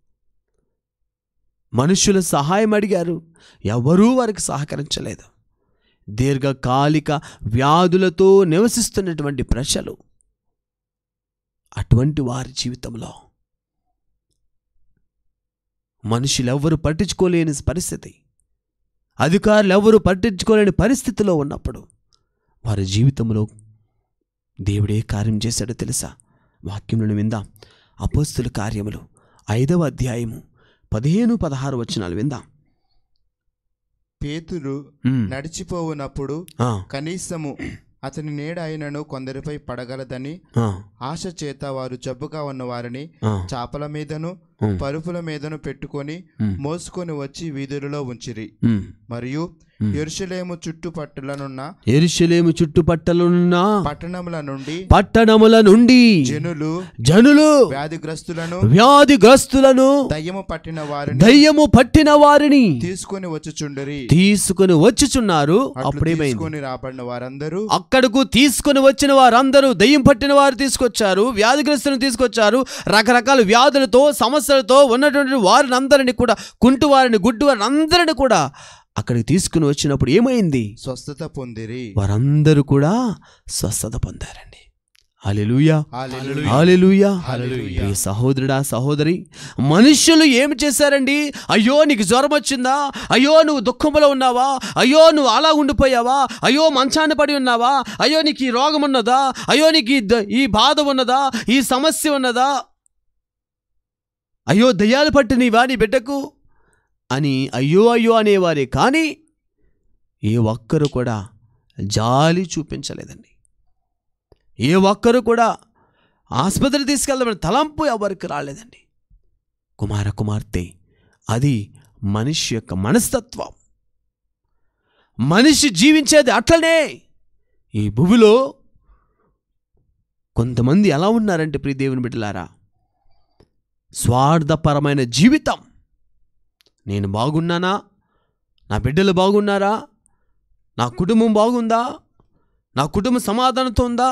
S2: మనుషుల సహాయం అడిగారు ఎవరూ వారికి సహకరించలేదు దీర్ఘకాలిక వ్యాధులతో నివసిస్తున్నటువంటి ప్రజలు అటువంటి వారి జీవితంలో మనుషులెవ్వరూ పట్టించుకోలేని పరిస్థితి అధికారులు ఎవరు పట్టించుకోలేని పరిస్థితిలో ఉన్నప్పుడు వారి జీవితంలో దేవుడే కార్యం చేశాడో తెలుసా వాక్యములను విందాం అపోస్తుల కార్యములు ఐదవ అధ్యాయము పదిహేను పదహారు వచనాలు విందాం
S3: పేతురు
S2: ఉమ్,
S3: నడిచిపోవునప్పుడు
S2: ఆ,
S3: కనీసము అతని నీడ అయినను కొందరిపై పడగలదని
S2: ఆ,
S3: ఆశ చేత వారు జబ్బుగా ఉన్న వారిని
S2: ఆ,
S3: చాపల మీదను
S2: ఉమ్,
S3: పరుపుల మీదను పెట్టుకొని
S2: ఉమ్,
S3: మోసుకొని వచ్చి వీధులలో ఉంచిరి
S2: ఉమ్,
S3: మరియు
S2: ఉమ్.
S3: ఎరుషలేము చుట్టుపట్టులనున్న
S2: యెరూషలేము చుట్టుపట్టలున్న
S3: పట్టణముల నుండి
S2: పట్టణముల నుండి
S3: జనులు
S2: జనులు
S3: వ్యాధిగ్రస్తులను
S2: వ్యాధిగ్రస్తులను
S3: దయ్యము పట్టిన వారిని
S2: దయ్యము పట్టిన వారిని
S3: తీసుకొని వచ్చుచుండరి
S2: తీసుకుని వచ్చుచున్నారు
S3: అట్లు
S2: అప్పుడేమైంది
S3: తీసుకొని రాబడిన వారందరూ
S2: అక్కడకు తీసుకుని వచ్చిన వారందరూ దయ్యం పట్టిన వారు తీసుకొచ్చారు వ్యాధిగ్రస్తులను తీసుకొచ్చారు రకరకాల వ్యాధులతో సమస్యలతో ఉన్నటువంటి వారిని అందరిని కూడా కుంటు వారిని గుడ్డు వారిని అందరిని కూడా అక్కడికి తీసుకుని వచ్చినప్పుడు ఏమైంది
S3: స్వస్థత పొందిరి
S2: వారందరూ కూడా స్వస్థత పొందారండి హల్లెలూయా
S3: హల్లెలూయా.
S2: హల్లెలూయా
S3: హల్లెలూయా.
S2: ప్రియ సహోదరుడా సహోదరి మనుషులు ఏమి చేశారండి అయ్యో నీకు జ్వరం వచ్చిందా అయ్యో నువ్వు దుఃఖంలో ఉన్నావా అయ్యో నువ్వు అలా ఉండిపోయావా అయ్యో మంచాన పడి ఉన్నావా అయ్యో నీకు ఈ రోగం ఉన్నదా అయ్యో నీకు ఈ ద- ఈ బాధ ఉన్నదా ఈ సమస్య ఉన్నదా అయ్యో దయ్యాలు పట్టినవా నీ బిడ్డకు అని అయ్యో అయ్యో అనేవారే కానీ ఏ ఒక్కరు కూడా జాలి చూపించలేదండి ఏ ఒక్కరు కూడా ఆసుపత్రి తీసుకెళ్దామని తలంపు ఎవరికి రాలేదండి కుమార కుమార్తె అది మనిషి యొక్క మనస్తత్వం మనిషి జీవించేది అట్లనే ఈ భూమిలో కొంతమంది ఎలా ఉన్నారంటే ప్రియ దేవుని బిడ్డలారా స్వార్థపరమైన జీవితం నేను బాగున్నానా నా బిడ్డలు బాగున్నారా నా కుటుంబం బాగుందా నా కుటుంబం సమాధానంతో ఉందా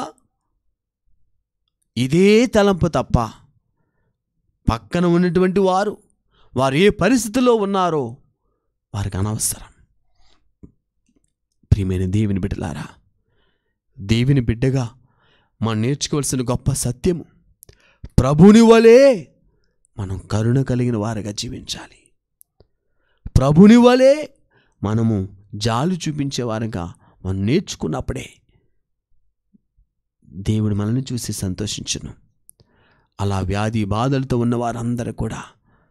S2: ఇదే తలంపు తప్ప పక్కన ఉన్నటువంటి వారు వారు ఏ పరిస్థితిలో ఉన్నారో వారికి అనవసరం ప్రియమైన దేవుని బిడ్డలారా దేవుని బిడ్డగా మనం నేర్చుకోవాల్సిన గొప్ప సత్యము ప్రభుని వలె మనం కరుణ కలిగిన వారుగా జీవించాలి ప్రభుని వలె మనము జాలు చూపించే వారుగా మనం నేర్చుకున్నప్పుడే దేవుడు మనల్ని చూసి సంతోషించును అలా వ్యాధి బాధలతో ఉన్న వారందరూ కూడా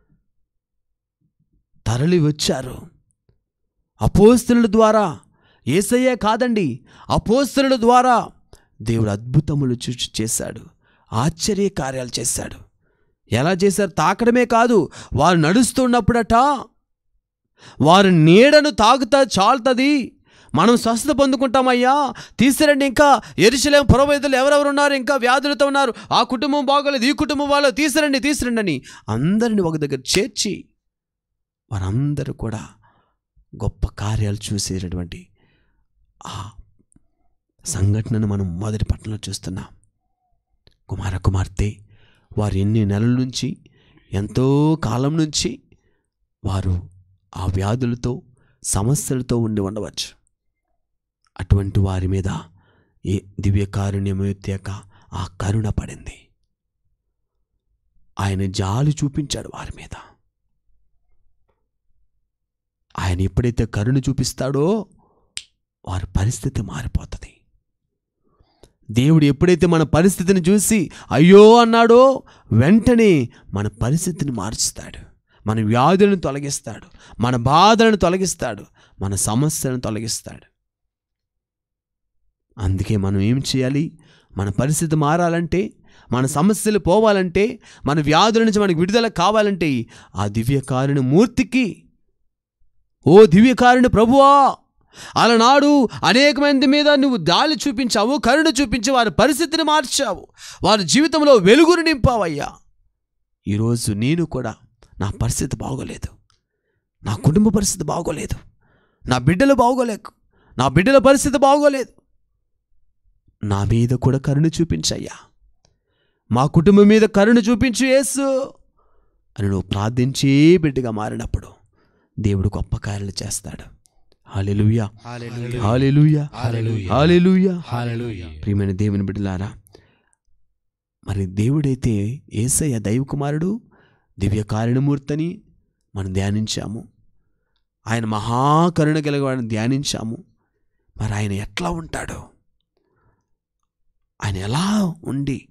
S2: తరలి వచ్చారు అపోస్తలుల ద్వారా ఏసయ్యే కాదండి అపోస్తలుల ద్వారా దేవుడు అద్భుతములు చూచి చేశాడు ఆశ్చర్య కార్యాలు చేశాడు ఎలా చేశారు తాకడమే కాదు వారు నడుస్తున్నప్పుడట వారి నీడను తాకుతా చాలుతుంది మనం స్వస్థత పొందుకుంటామయ్యా తీసుకురండి ఇంకా ఎరుసలేం పురోహితులు ఎవరెవరు ఉన్నారు ఇంకా వ్యాధులతో ఉన్నారు ఆ కుటుంబం బాగోలేదు ఈ కుటుంబం వాళ్ళు తీసుకురండి తీసుకురండి అని అందరిని ఒక దగ్గర చేర్చి వారందరూ కూడా గొప్ప కార్యాలు చూసేటటువంటి ఆ సంఘటనను మనం మొదటి పట్టణంలో చూస్తున్నాం కుమార కుమార్తె వారు ఎన్ని నెలల నుంచి ఎంతో కాలం నుంచి వారు ఆ వ్యాధులతో సమస్యలతో ఉండి ఉండవచ్చు అటువంటి వారి మీద ఏ దివ్య కారుణ్యం యొక్క ఆ కరుణ పడింది ఆయన జాలి చూపించాడు వారి మీద ఆయన ఎప్పుడైతే కరుణ చూపిస్తాడో వారి పరిస్థితి మారిపోతుంది దేవుడు ఎప్పుడైతే మన పరిస్థితిని చూసి అయ్యో అన్నాడో వెంటనే మన పరిస్థితిని మార్చుతాడు మన వ్యాధులను తొలగిస్తాడు మన బాధలను తొలగిస్తాడు మన సమస్యలను తొలగిస్తాడు అందుకే మనం ఏం చేయాలి మన పరిస్థితి మారాలంటే మన సమస్యలు పోవాలంటే మన వ్యాధుల నుంచి మనకు విడుదల కావాలంటే ఆ దివ్యకారుని మూర్తికి ఓ దివ్యకారుని ప్రభువా అలనాడు అనేక మంది మీద నువ్వు దాలి చూపించావు కరుణ చూపించి వారి పరిస్థితిని మార్చావు వారి జీవితంలో వెలుగును నింపావయ్యా ఈరోజు నేను కూడా నా పరిస్థితి బాగోలేదు నా కుటుంబ పరిస్థితి బాగోలేదు నా బిడ్డలు బాగోలేకు నా బిడ్డల పరిస్థితి బాగోలేదు నా మీద కూడా కరుణ చూపించయ్యా మా కుటుంబం మీద కరుణ చూపించు యేసు అని నువ్వు ప్రార్థించే బిడ్డగా మారినప్పుడు దేవుడు గొప్ప కార్యాలు చేస్తాడు hallelujah
S3: hallelujah.
S2: Hallelujah
S1: hallelujah.
S2: Hallelujah
S1: hallelujah.
S2: ప్రియమైన దేవుని బిడ్డలారా మరి దేవుడైతే ఏసయ్య దైవ కుమారుడు దివ్య కారణమూర్తని మనం ధ్యానించాము ఆయన మహాకరుణ గలవాడిని ధ్యానించాము మరి ఆయన ఎట్లా ఉంటాడో ఆయన ఎలా ఉండి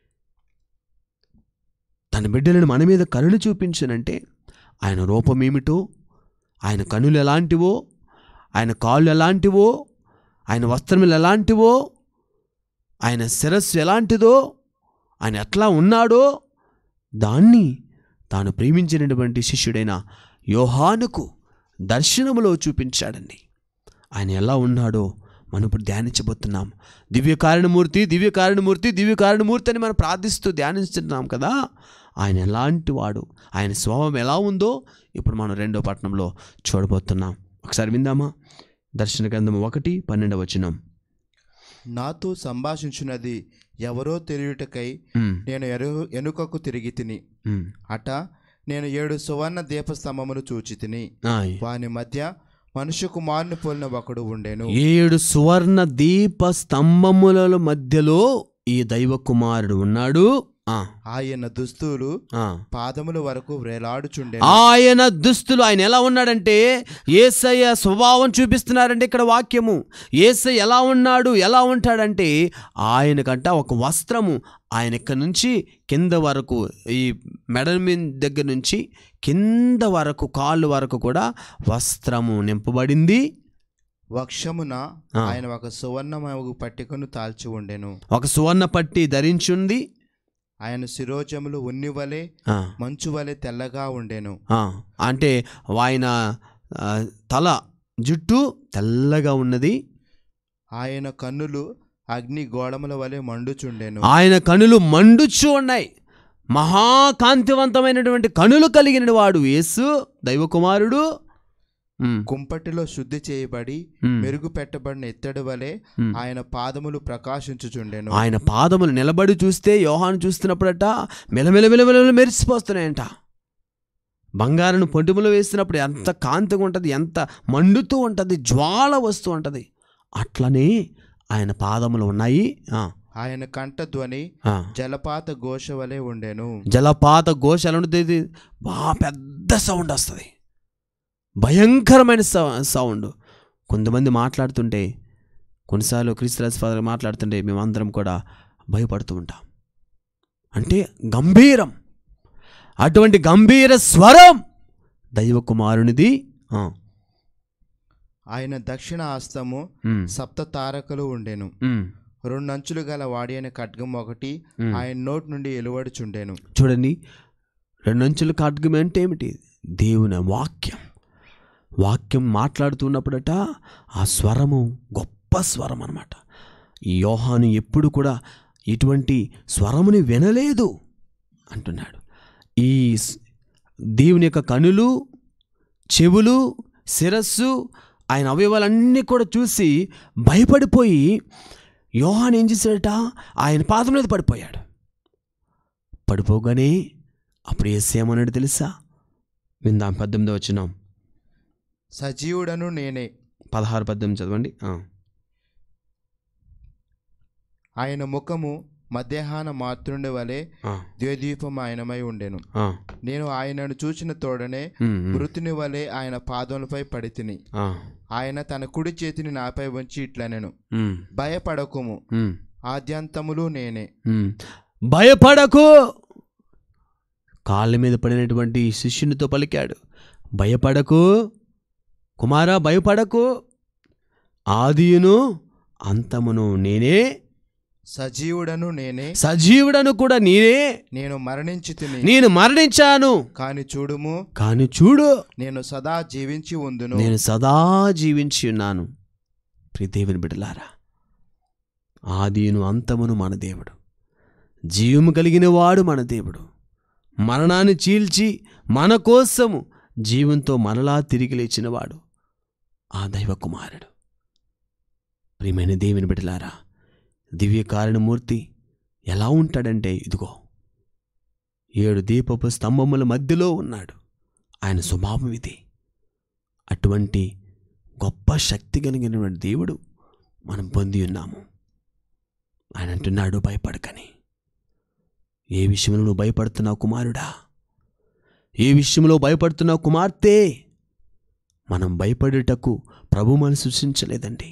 S2: తన బిడ్డలను మన మీద కరుణ చూపించనంటే ఆయన రూపం ఏమిటో ఆయన కనులు ఎలాంటివో ఆయన కాళ్ళు ఎలాంటివో ఆయన వస్త్రములు ఎలాంటివో ఆయన శిరస్సు ఎలాంటిదో ఆయన ఎట్లా ఉన్నాడో దాన్ని తాను ప్రేమించినటువంటి శిష్యుడైన యోహానుకు దర్శనములో చూపించాడండి ఆయన ఎలా ఉన్నాడో మనం ఇప్పుడు ధ్యానించబోతున్నాం దివ్యకారణమూర్తి దివ్యకారణమూర్తి దివ్యకారణమూర్తి అని మనం ప్రార్థిస్తూ ధ్యానిస్తున్నాం కదా ఆయన ఎలాంటి వాడు ఆయన స్వభావం ఎలా ఉందో ఇప్పుడు మనం రెండో పట్టణంలో చూడబోతున్నాం ఒకసారి విందామా దర్శన గ్రంథం ఒకటి పన్నెండవ వచనం
S3: నాతో సంభాషించున్నది ఎవరో తెలియుటకై
S2: ఉమ్,
S3: నేను ఎరు ఎనుకకు తిరిగి తిని
S2: ఉమ్.
S3: అట నేను ఏడు సువర్ణ దీపస్తంభములు చూచి తిని
S2: ఆయ్.
S3: వాని మధ్య మనుష్య కుమారుని పోలిన ఒకడు ఉండెను
S2: ఏడు సువర్ణ దీప స్తంభముల మధ్యలో ఈ దైవ కుమారుడు ఉన్నాడు ఆ,
S3: ఆయన దుస్తులు
S2: ఆ.
S3: పాదముల వరకు వ్రేలాడుచుండెను
S2: ఆయన దుస్తులు ఆయన ఎలా ఉన్నాడంటే ఏసయ్య స్వభావం చూపిస్తున్నారంటే ఇక్కడ వాక్యము ఏసయ్య ఎలా ఉన్నాడు ఎలా ఉంటాడంటే ఆయనకంట ఒక వస్త్రము ఆయన ఇక్కడ నుంచి కింద వరకు ఈ మెడ మీద దగ్గర నుంచి కింద వరకు కాళ్ళు వరకు కూడా వస్త్రము నింపబడింది
S3: వక్షమున
S2: ఆ.
S3: ఆయన ఒక సువర్ణమగు పట్టికను తాల్చి ఉండెను
S2: ఒక సువర్ణ పట్టి ధరించుంది
S3: ఆయన శిరోజములు ఉన్ని వలె
S2: ఆ,
S3: మంచు వలె తెల్లగా ఉండెను
S2: ఆ, అంటే ఆయన ఆ, తల జుట్టు తెల్లగా ఉన్నది
S3: ఆయన కన్నులు అగ్ని గోడముల వలె మండుచుండెను
S2: ఆయన కనులు మండుచు ఉన్నాయి మహాకాంతివంతమైనటువంటి కనులు కలిగిన వాడు యేసు దైవకుమారుడు ఉమ్,
S3: కుంపటిలో శుద్ధి చేయబడి
S2: ఉమ్,
S3: మెరుగు పెట్టబడిన ఎత్తడి వలె
S2: ఉమ్.
S3: ఆయన పాదములు ప్రకాశించుచుండెను
S2: ఆయన పాదములు నిలబడి చూస్తే యోహాను చూస్తున్నప్పుడట మెలమెల మెలమెల మెరిసిపోస్తున్నాయంట బంగారును పొడుములో వేసినప్పుడు ఎంత కాంతిగా ఉంటుంది ఎంత మండుతూ ఉంటుంది జ్వాల వస్తూ ఉంటుంది అట్లనే ఆయన పాదములు ఉన్నాయి ఆ,
S3: ఆయన కంఠ ధ్వని
S2: ఆ.
S3: జలపాత ఘోష వలె ఉండెను
S2: జలపాత ఘోష ఎలా ఉంటుంది బాగా పెద్ద సౌండ్ వస్తుంది భయంకరమైన సౌ- సౌండ్ కొంతమంది మాట్లాడుతుంటే కొన్నిసార్లు క్రీస్తురాజ్ ఫాదర్ మాట్లాడుతుంటే మేమందరం కూడా భయపడుతూ ఉంటాం అంటే గంభీరం అటువంటి గంభీర స్వరం దైవ కుమారునిది ఆ,
S3: ఆయన దక్షిణ హస్తము
S2: ఉమ్,
S3: సప్త తారకలు ఉండెను
S2: ఉమ్,
S3: రెండు అంచులు గల వాడి అయిన ఖడ్గం ఒకటి
S2: ఉమ్.
S3: ఆయన నోటి నుండి ఎలువడుచుండెను
S2: చూడండి రెండంచుల ఖడ్గం అంటే ఏమిటి దేవుని వాక్యం వాక్యం మాట్లాడుతున్నప్పుడట ఆ స్వరము గొప్ప స్వరం అనమాట ఈ యోహాను ఎప్పుడు కూడా ఇటువంటి స్వరముని వినలేదు అంటున్నాడు ఈ స్- దేవుని యొక్క కనులు చెవులు శిరస్సు ఆయన అవయవాలన్నీ కూడా చూసి భయపడిపోయి యోహాన్ ఏం చేశాడట ఆయన పాదం మీద పడిపోయాడు పడిపోగానే అప్పుడు ఏసేమన్నాడు తెలుసా విందాం పద్దెనిమిది వచ్చినాం
S3: సజీవుడను నేనే
S2: పదహారు పద్దెనిమిది చదవండి ఆ.
S3: ఆయన ముఖము మధ్యాహ్న మాతృండి వలె
S2: ఆ,
S3: ద్వేదీపం ఆయనమై ఉండెను
S2: ఆ,
S3: నేను ఆయనను చూచిన తోడనే
S2: ఉమ్, ఉమ్,
S3: మృతుని వలె ఆయన పాదములపై పడితిని
S2: ఆ,
S3: ఆయన తన కుడి చేతిని నాపై ఉంచి ఇట్లనెను
S2: ఉమ్,
S3: భయపడకుము
S2: ఉమ్,
S3: ఆద్యంతములు నేనే
S2: ఉమ్. భయపడకు కాళ్ళ మీద పడినటువంటి శిష్యునితో పలికాడు భయపడకు కుమారా భయపడకు ఆదియును అంతమును నేనే
S3: సజీవుడను నేనే
S2: సజీవుడను కూడా నేనే
S3: నేను మరణించి తిని
S2: నేను మరణించాను
S3: కాని చూడుము
S2: కానీ చూడు
S3: నేను సదా జీవించి ఉందును
S2: నేను సదా జీవించి ఉన్నాను ప్రియ దేవుని బిడ్డలారా ఆదిను అంతమును మన దేవుడు జీవము కలిగిన వాడు మన దేవుడు మరణాన్ని చీల్చి మన కోసము జీవంతో మనలా తిరిగి లేచినవాడు ఆ దైవ కుమారుడు ప్రియమైన దేవుని బిడ్డలారా దివ్య కారణమూర్తి ఎలా ఉంటాడంటే ఇదిగో ఏడు దీపపు స్తంభముల మధ్యలో ఉన్నాడు ఆయన స్వభావం ఇది అటువంటి గొప్ప శక్తి కలిగినటువంటి దేవుడు మనం పొంది ఉన్నాము ఆయన అంటున్నాడు భయపడకని ఏ విషయంలో నువ్వు భయపడుతున్నావు కుమారుడా ఏ విషయంలో భయపడుతున్నావు కుమార్తె మనం భయపడేటకు ప్రభు మనం సృష్టించలేదండి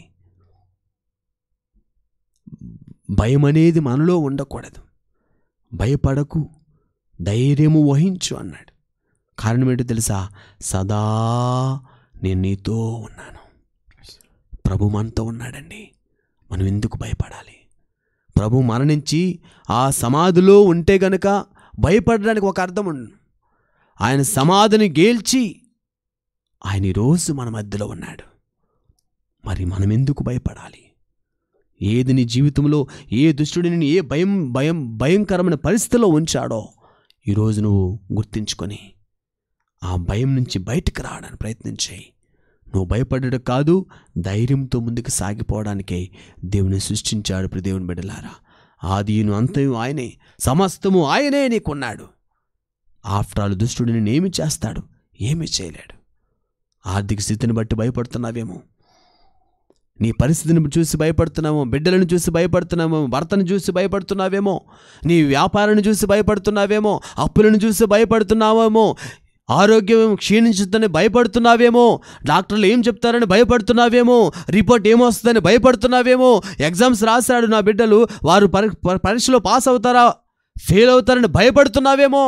S2: భయం అనేది మనలో ఉండకూడదు భయపడకు ధైర్యము వహించు అన్నాడు కారణం ఏంటో తెలుసా సదా నేను నీతో ఉన్నాను ప్రభు మనతో ఉన్నాడండి మనం ఎందుకు భయపడాలి ప్రభు మరణించి ఆ సమాధిలో ఉంటే గనుక భయపడడానికి ఒక అర్థం ఉండు ఆయన సమాధిని గేల్చి ఆయన ఈరోజు మన మధ్యలో ఉన్నాడు మరి మనం ఎందుకు భయపడాలి ఏది నీ జీవితంలో ఏ దుష్టుడిని ఏ భయం భయం భయంకరమైన పరిస్థితిలో ఉంచాడో ఈరోజు నువ్వు గుర్తించుకొని ఆ భయం నుంచి బయటకు రావడానికి ప్రయత్నం చేయి నువ్వు భయపడడం కాదు ధైర్యంతో ముందుకు సాగిపోవడానికే దేవుని సృష్టించాడు ఇప్పుడు దేవుని బిడ్డలారా ఆదియును అంతయు ఆయనే సమస్తము ఆయనే నీకున్నాడు ఆఫ్టర్ ఆల్ దుష్టుడిని ఏమి చేస్తాడు ఏమీ చేయలేడు ఆర్థిక స్థితిని బట్టి భయపడుతున్నావేమో నీ పరిస్థితిని చూసి భయపడుతున్నామో బిడ్డలను చూసి భయపడుతున్నామో భర్తను చూసి భయపడుతున్నావేమో నీ వ్యాపారాన్ని చూసి భయపడుతున్నావేమో అప్పులను చూసి భయపడుతున్నావేమో ఆరోగ్యం క్షీణించుతుందని భయపడుతున్నావేమో డాక్టర్లు ఏం చెప్తారని భయపడుతున్నావేమో రిపోర్ట్ ఏమొస్తుందని భయపడుతున్నావేమో ఎగ్జామ్స్ రాశాడు నా బిడ్డలు వారు పరి ప- పరీక్షలో పాస్ అవుతారా ఫెయిల్ అవుతారని భయపడుతున్నావేమో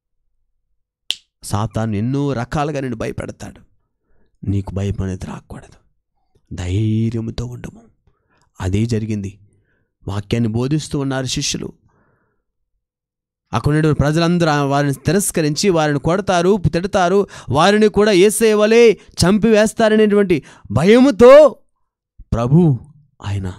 S2: సాతాను ఎన్నో రకాలుగా నేను భయపెడతాడు నీకు భయం అనేది రాకూడదు ధైర్యంతో ఉండము అదే జరిగింది వాక్యాన్ని బోధిస్తూ ఉన్నారు శిష్యులు అక్కడ ఉండే ప్రజలందరూ ఆ వారిని తిరస్కరించి వారిని కొడతారు తిడతారు వారిని కూడా ఏసే వలె చంపివేస్తారనేటువంటి భయముతో ప్రభు ఆయన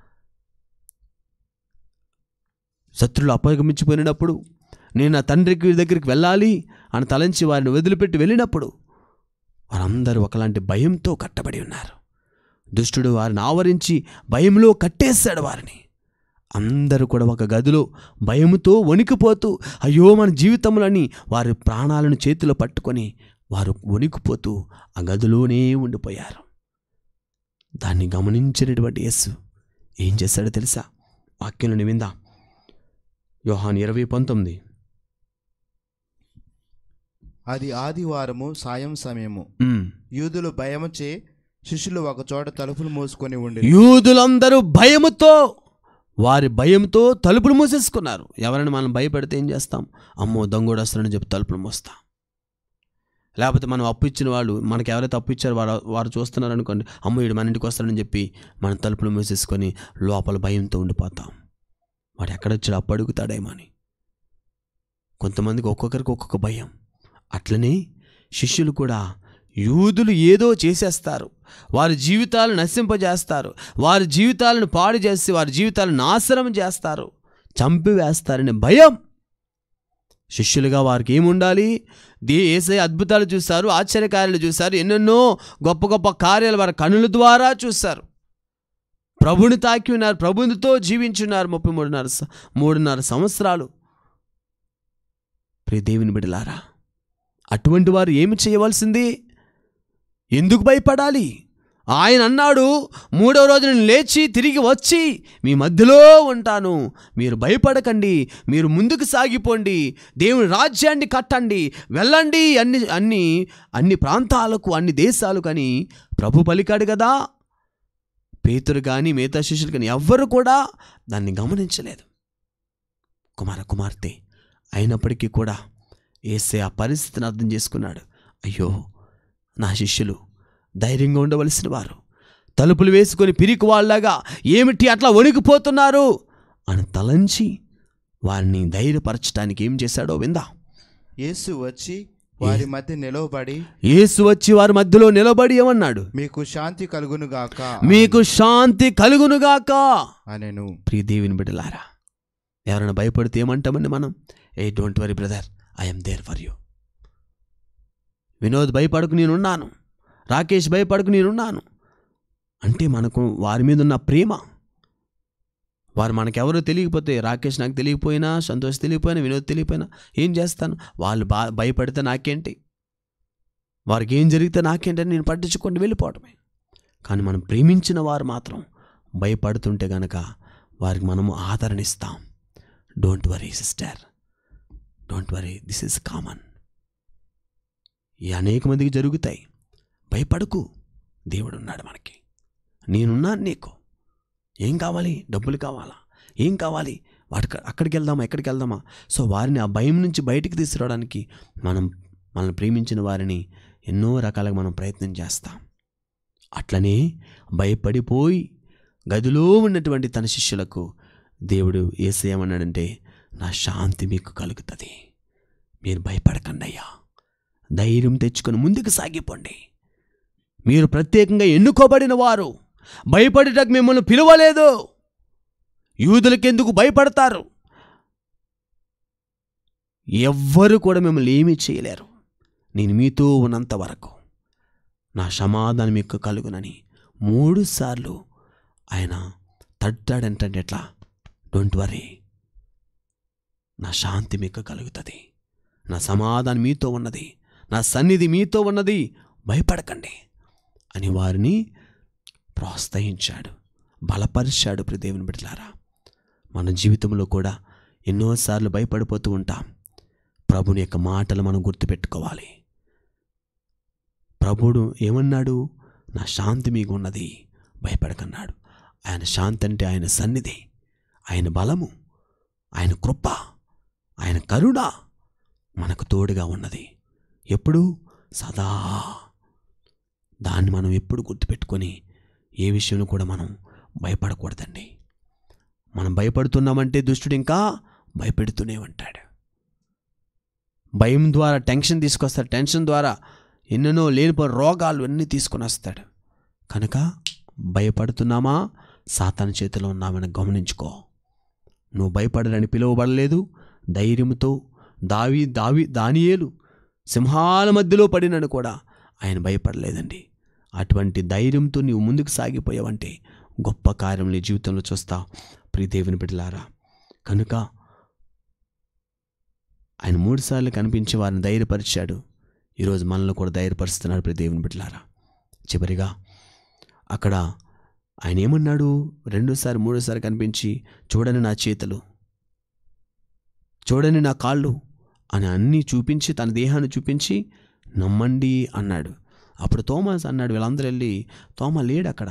S2: శత్రులు అపగమించిపోయినప్పుడు నేను నా తండ్రికి దగ్గరికి వెళ్ళాలి అని తలంచి వారిని వదిలిపెట్టి వెళ్ళినప్పుడు వారందరూ ఒకలాంటి భయంతో కట్టబడి ఉన్నారు దుష్టుడు వారిని ఆవరించి భయంలో కట్టేశాడు వారిని అందరూ కూడా ఒక గదిలో భయముతో వణికిపోతూ అయ్యో మన జీవితంలోని వారి ప్రాణాలను చేతిలో పట్టుకొని వారు వణికిపోతూ ఆ గదిలోనే ఉండిపోయారు దాన్ని గమనించినటువంటి యేసు ఏం చేశాడో తెలుసా వాక్యంలోని విందా యోహాన్ ఇరవై పంతొమ్మిది
S3: అది ఆదివారము సాయం సమయము
S2: ఉమ్.
S3: యూదులు భయముచే శిష్యులు ఒక చోట తలుపులు మూసుకొని ఉండి
S2: యూదులందరూ భయముతో వారి భయంతో తలుపులు మూసేసుకున్నారు ఎవరైనా మనం భయపెడితే ఏం చేస్తాం అమ్మో దొంగోడు వస్తారని చెప్పి తలుపులు మూస్తాం లేకపోతే మనం అప్పు ఇచ్చిన వాళ్ళు మనకి ఎవరైతే అప్పు ఇచ్చారో వారు వారు చూస్తున్నారు అనుకోండి అమ్మో వీడు మన ఇంటికి వస్తారని చెప్పి మనం తలుపులు మూసేసుకొని లోపల భయంతో ఉండిపోతాం వాడు ఎక్కడొచ్చాడు అప్పు అడుగుతాడేమో అని కొంతమందికి ఒక్కొక్కరికి ఒక్కొక్క భయం అట్లనే శిష్యులు కూడా యూదులు ఏదో చేసేస్తారు వారి జీవితాలను నశింపజేస్తారు వారి జీవితాలను పాడు చేసి వారి జీవితాలను నాశనం చేస్తారు చంపివేస్తారనే భయం శిష్యులుగా వారికి ఏముండాలి దే ఏసై అద్భుతాలు చూశారు ఆశ్చర్యకార్యాలు చూశారు ఎన్నెన్నో గొప్ప గొప్ప కార్యాలు వారి కనుల ద్వారా చూశారు ప్రభుని తాకి ఉన్నారు ప్రభునితో జీవించున్నారు ముప్పై మూడున్నర స- మూడున్నర సంవత్సరాలు ప్రియ దేవుని బిడలారా అటువంటి వారు ఏమి చేయవలసింది ఎందుకు భయపడాలి ఆయన అన్నాడు మూడవ రోజు నేను లేచి తిరిగి వచ్చి మీ మధ్యలో ఉంటాను మీరు భయపడకండి మీరు ముందుకు సాగిపోండి దేవుని రాజ్యాన్ని కట్టండి వెళ్ళండి అన్ని అన్ని అన్ని ప్రాంతాలకు అన్ని దేశాలకు అని ప్రభు పలికాడు కదా పేతురు కానీ మిగతా శిష్యులు కానీ ఎవ్వరు కూడా దాన్ని గమనించలేదు కుమార కుమార్తె అయినప్పటికీ కూడా ఏసే ఆ పరిస్థితిని అర్థం చేసుకున్నాడు అయ్యో నా శిష్యులు ధైర్యంగా ఉండవలసిన వారు తలుపులు వేసుకొని పిరికి వాళ్ళగా ఏమిటి అట్లా వణికిపోతున్నారు అని తలంచి వారిని ధైర్యపరచడానికి ఏం చేశాడో విందా
S3: యేసు వచ్చి వారి మధ్య నిలవబడి
S2: యేసు వచ్చి వారి మధ్యలో నిలబడి ఏమన్నాడు
S3: మీకు శాంతి కలుగును గాక
S2: మీకు శాంతి కలుగునుగాక
S3: అనెను
S2: ప్రియ దేవుని బిడ్డలారా ఎవరైనా భయపడితే ఏమంటామండి మనం ఏ don't worry brother I'm there for you Vinod భయపడకు నేనున్నాను రాకేష్ భయపడకు నేనున్నాను అంటే మనకు వారి మీద ఉన్న ప్రేమ వారు మనకెవరో తెలియకపోతే రాకేష్ నాకు తెలియకపోయినా సంతోష్ తెలియకపోయినా వినోద్ తెలియకపోయినా ఏం చేస్తాను వాళ్ళు బా భయపడితే నాకేంటి వారికి ఏం జరిగితే నాకేంటని నేను పట్టించుకొని వెళ్ళిపోవటమే కానీ మనం ప్రేమించిన వారు మాత్రం భయపడుతుంటే గనక వారికి మనము ఆదరణ ఇస్తాం don't worry sister don't worry this is common ఈ అనేక మందికి జరుగుతాయి భయపడకు దేవుడు ఉన్నాడు మనకి నేనున్నాను నీకు ఏం కావాలి డబ్బులు కావాలా ఏం కావాలి వాటి అక్కడికి వెళ్దామా ఎక్కడికి వెళ్దామా సో వారిని ఆ భయం నుంచి బయటికి తీసుకురావడానికి మనం మనల్ని ప్రేమించిన వారిని ఎన్నో రకాలుగా మనం ప్రయత్నం చేస్తాం అట్లనే భయపడిపోయి గదిలో ఉన్నటువంటి తన శిష్యులకు దేవుడు ఏసేయమన్నాడంటే నా శాంతి మీకు కలుగుతుంది మీరు భయపడకండి అయ్యా ధైర్యం తెచ్చుకొని ముందుకు సాగిపోండి మీరు ప్రత్యేకంగా ఎన్నుకోబడిన వారు భయపడటకు మిమ్మల్ని పిలవలేదు యూదులకెందుకు భయపడతారు ఎవ్వరు కూడా మిమ్మల్ని ఏమీ చేయలేరు నేను మీతో ఉన్నంత వరకు నా సమాధానం మీకు కలుగునని మూడు సార్లు ఆయన తట్టాడంటే ఎట్లా డోంట్ వరీ నా శాంతి మీకు కలుగుతుంది నా సమాధానం మీతో ఉన్నది నా సన్నిధి మీతో ఉన్నది భయపడకండి అని వారిని ప్రోత్సహించాడు బలపరిచాడు ప్రియ దేవుని బిడ్డలారా మన జీవితంలో కూడా ఎన్నోసార్లు భయపడిపోతూ ఉంటాం ప్రభుని యొక్క మాటలు మనం గుర్తుపెట్టుకోవాలి ప్రభుడు ఏమన్నాడు నా శాంతి మీకు ఉన్నది భయపడకన్నాడు ఆయన శాంతి అంటే ఆయన సన్నిధి ఆయన బలము ఆయన కృప ఆయన కరుణ మనకు తోడుగా ఉన్నది ఎప్పుడు సదా దాన్ని మనం ఎప్పుడు గుర్తుపెట్టుకొని ఏ విషయంలో కూడా మనం భయపడకూడదండి మనం భయపడుతున్నామంటే దుష్టుడు ఇంకా భయపెడుతూనే ఉంటాడు భయం ద్వారా టెన్షన్ తీసుకొస్తాడు టెన్షన్ ద్వారా ఎన్నెన్నో లేనిపోయిన రోగాలు అన్నీ తీసుకొని వస్తాడు కనుక భయపడుతున్నామా సాతాను చేతిలో ఉన్నామని గమనించుకో నువ్వు భయపడరని పిలువబడలేదు ధైర్యంతో దావి దావి దానియేలు సింహాల మధ్యలో పడినను కూడా ఆయన భయపడలేదండి అటువంటి ధైర్యంతో నీవు ముందుకు సాగిపోయావంటే గొప్ప కార్యం నీ జీవితంలో చూస్తావు ప్రియ దేవుని బిడ్డలారా కనుక ఆయన మూడుసార్లు కనిపించి వారిని ధైర్యపరిచాడు ఈరోజు మనల్ని కూడా ధైర్యపరుస్తున్నాడు ప్రియ దేవుని బిడ్డలారా చివరిగా అక్కడ ఆయన ఏమన్నాడు రెండోసారి మూడోసారి కనిపించి చూడని నా చేతులు చూడని నా కాళ్ళు అని అన్నీ చూపించి తన దేహాన్ని చూపించి నమ్మండి అన్నాడు అప్పుడు తోమాస్ అన్నాడు వీళ్ళందరూ వెళ్ళి తోమ లేడు అక్కడ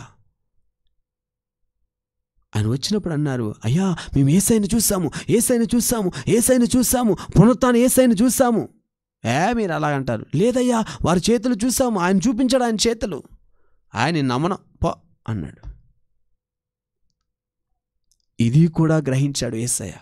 S2: ఆయన వచ్చినప్పుడు అన్నారు అయ్యా మేము ఏసైని చూసాము ఏసైని చూసాము ఏసైని చూసాము పునరుత్థానం ఏసైని చూసాము ఏ మీరు అలాగంటారు లేదయ్యా వారి చేతులు చూసాము ఆయన చూపించాడు ఆయన చేతులు ఆయన నమ్మన పో అన్నాడు ఇది కూడా గ్రహించాడు ఏసయ్య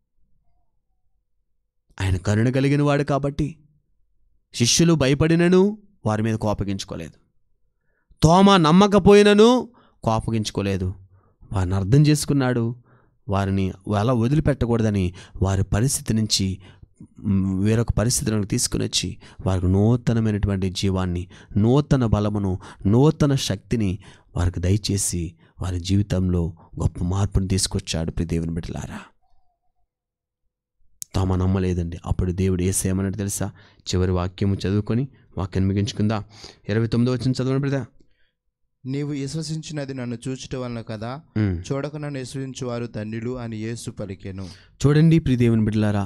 S2: ఆయన కరుణ కలిగిన వాడు కాబట్టి శిష్యులు భయపడినను వారి మీద కోపగించుకోలేదు తోమ నమ్మకపోయినను కోపగించుకోలేదు వారిని అర్థం చేసుకున్నాడు వారిని అలా వదిలిపెట్టకూడదని వారి పరిస్థితి నుంచి మ్, వేరొక పరిస్థితులను తీసుకుని వచ్చి వారికి నూతనమైనటువంటి జీవాన్ని నూతన బలమును నూతన శక్తిని వారికి దయచేసి వారి జీవితంలో గొప్ప మార్పును తీసుకొచ్చాడు ప్రియ దేవుని బిడ్డలారా తామ నమ్మలేదండి అప్పుడు దేవుడు ఏసేయమన్నట్టు తెలుసా చివరి వాక్యము చదువుకొని వాక్యం ముగించుకుందా ఇరవై తొమ్మిదో వచ్చిన చదవని బిడ్డ
S3: నీవు విశ్వసించినది నన్ను చూచుట వలన కదా
S2: ఉమ్.
S3: చూడక నన్ను విశ్వసించు వారు ధన్యులు అని యేసు పలికెను
S2: చూడండి ప్రియ దేవుని బిడ్డలారా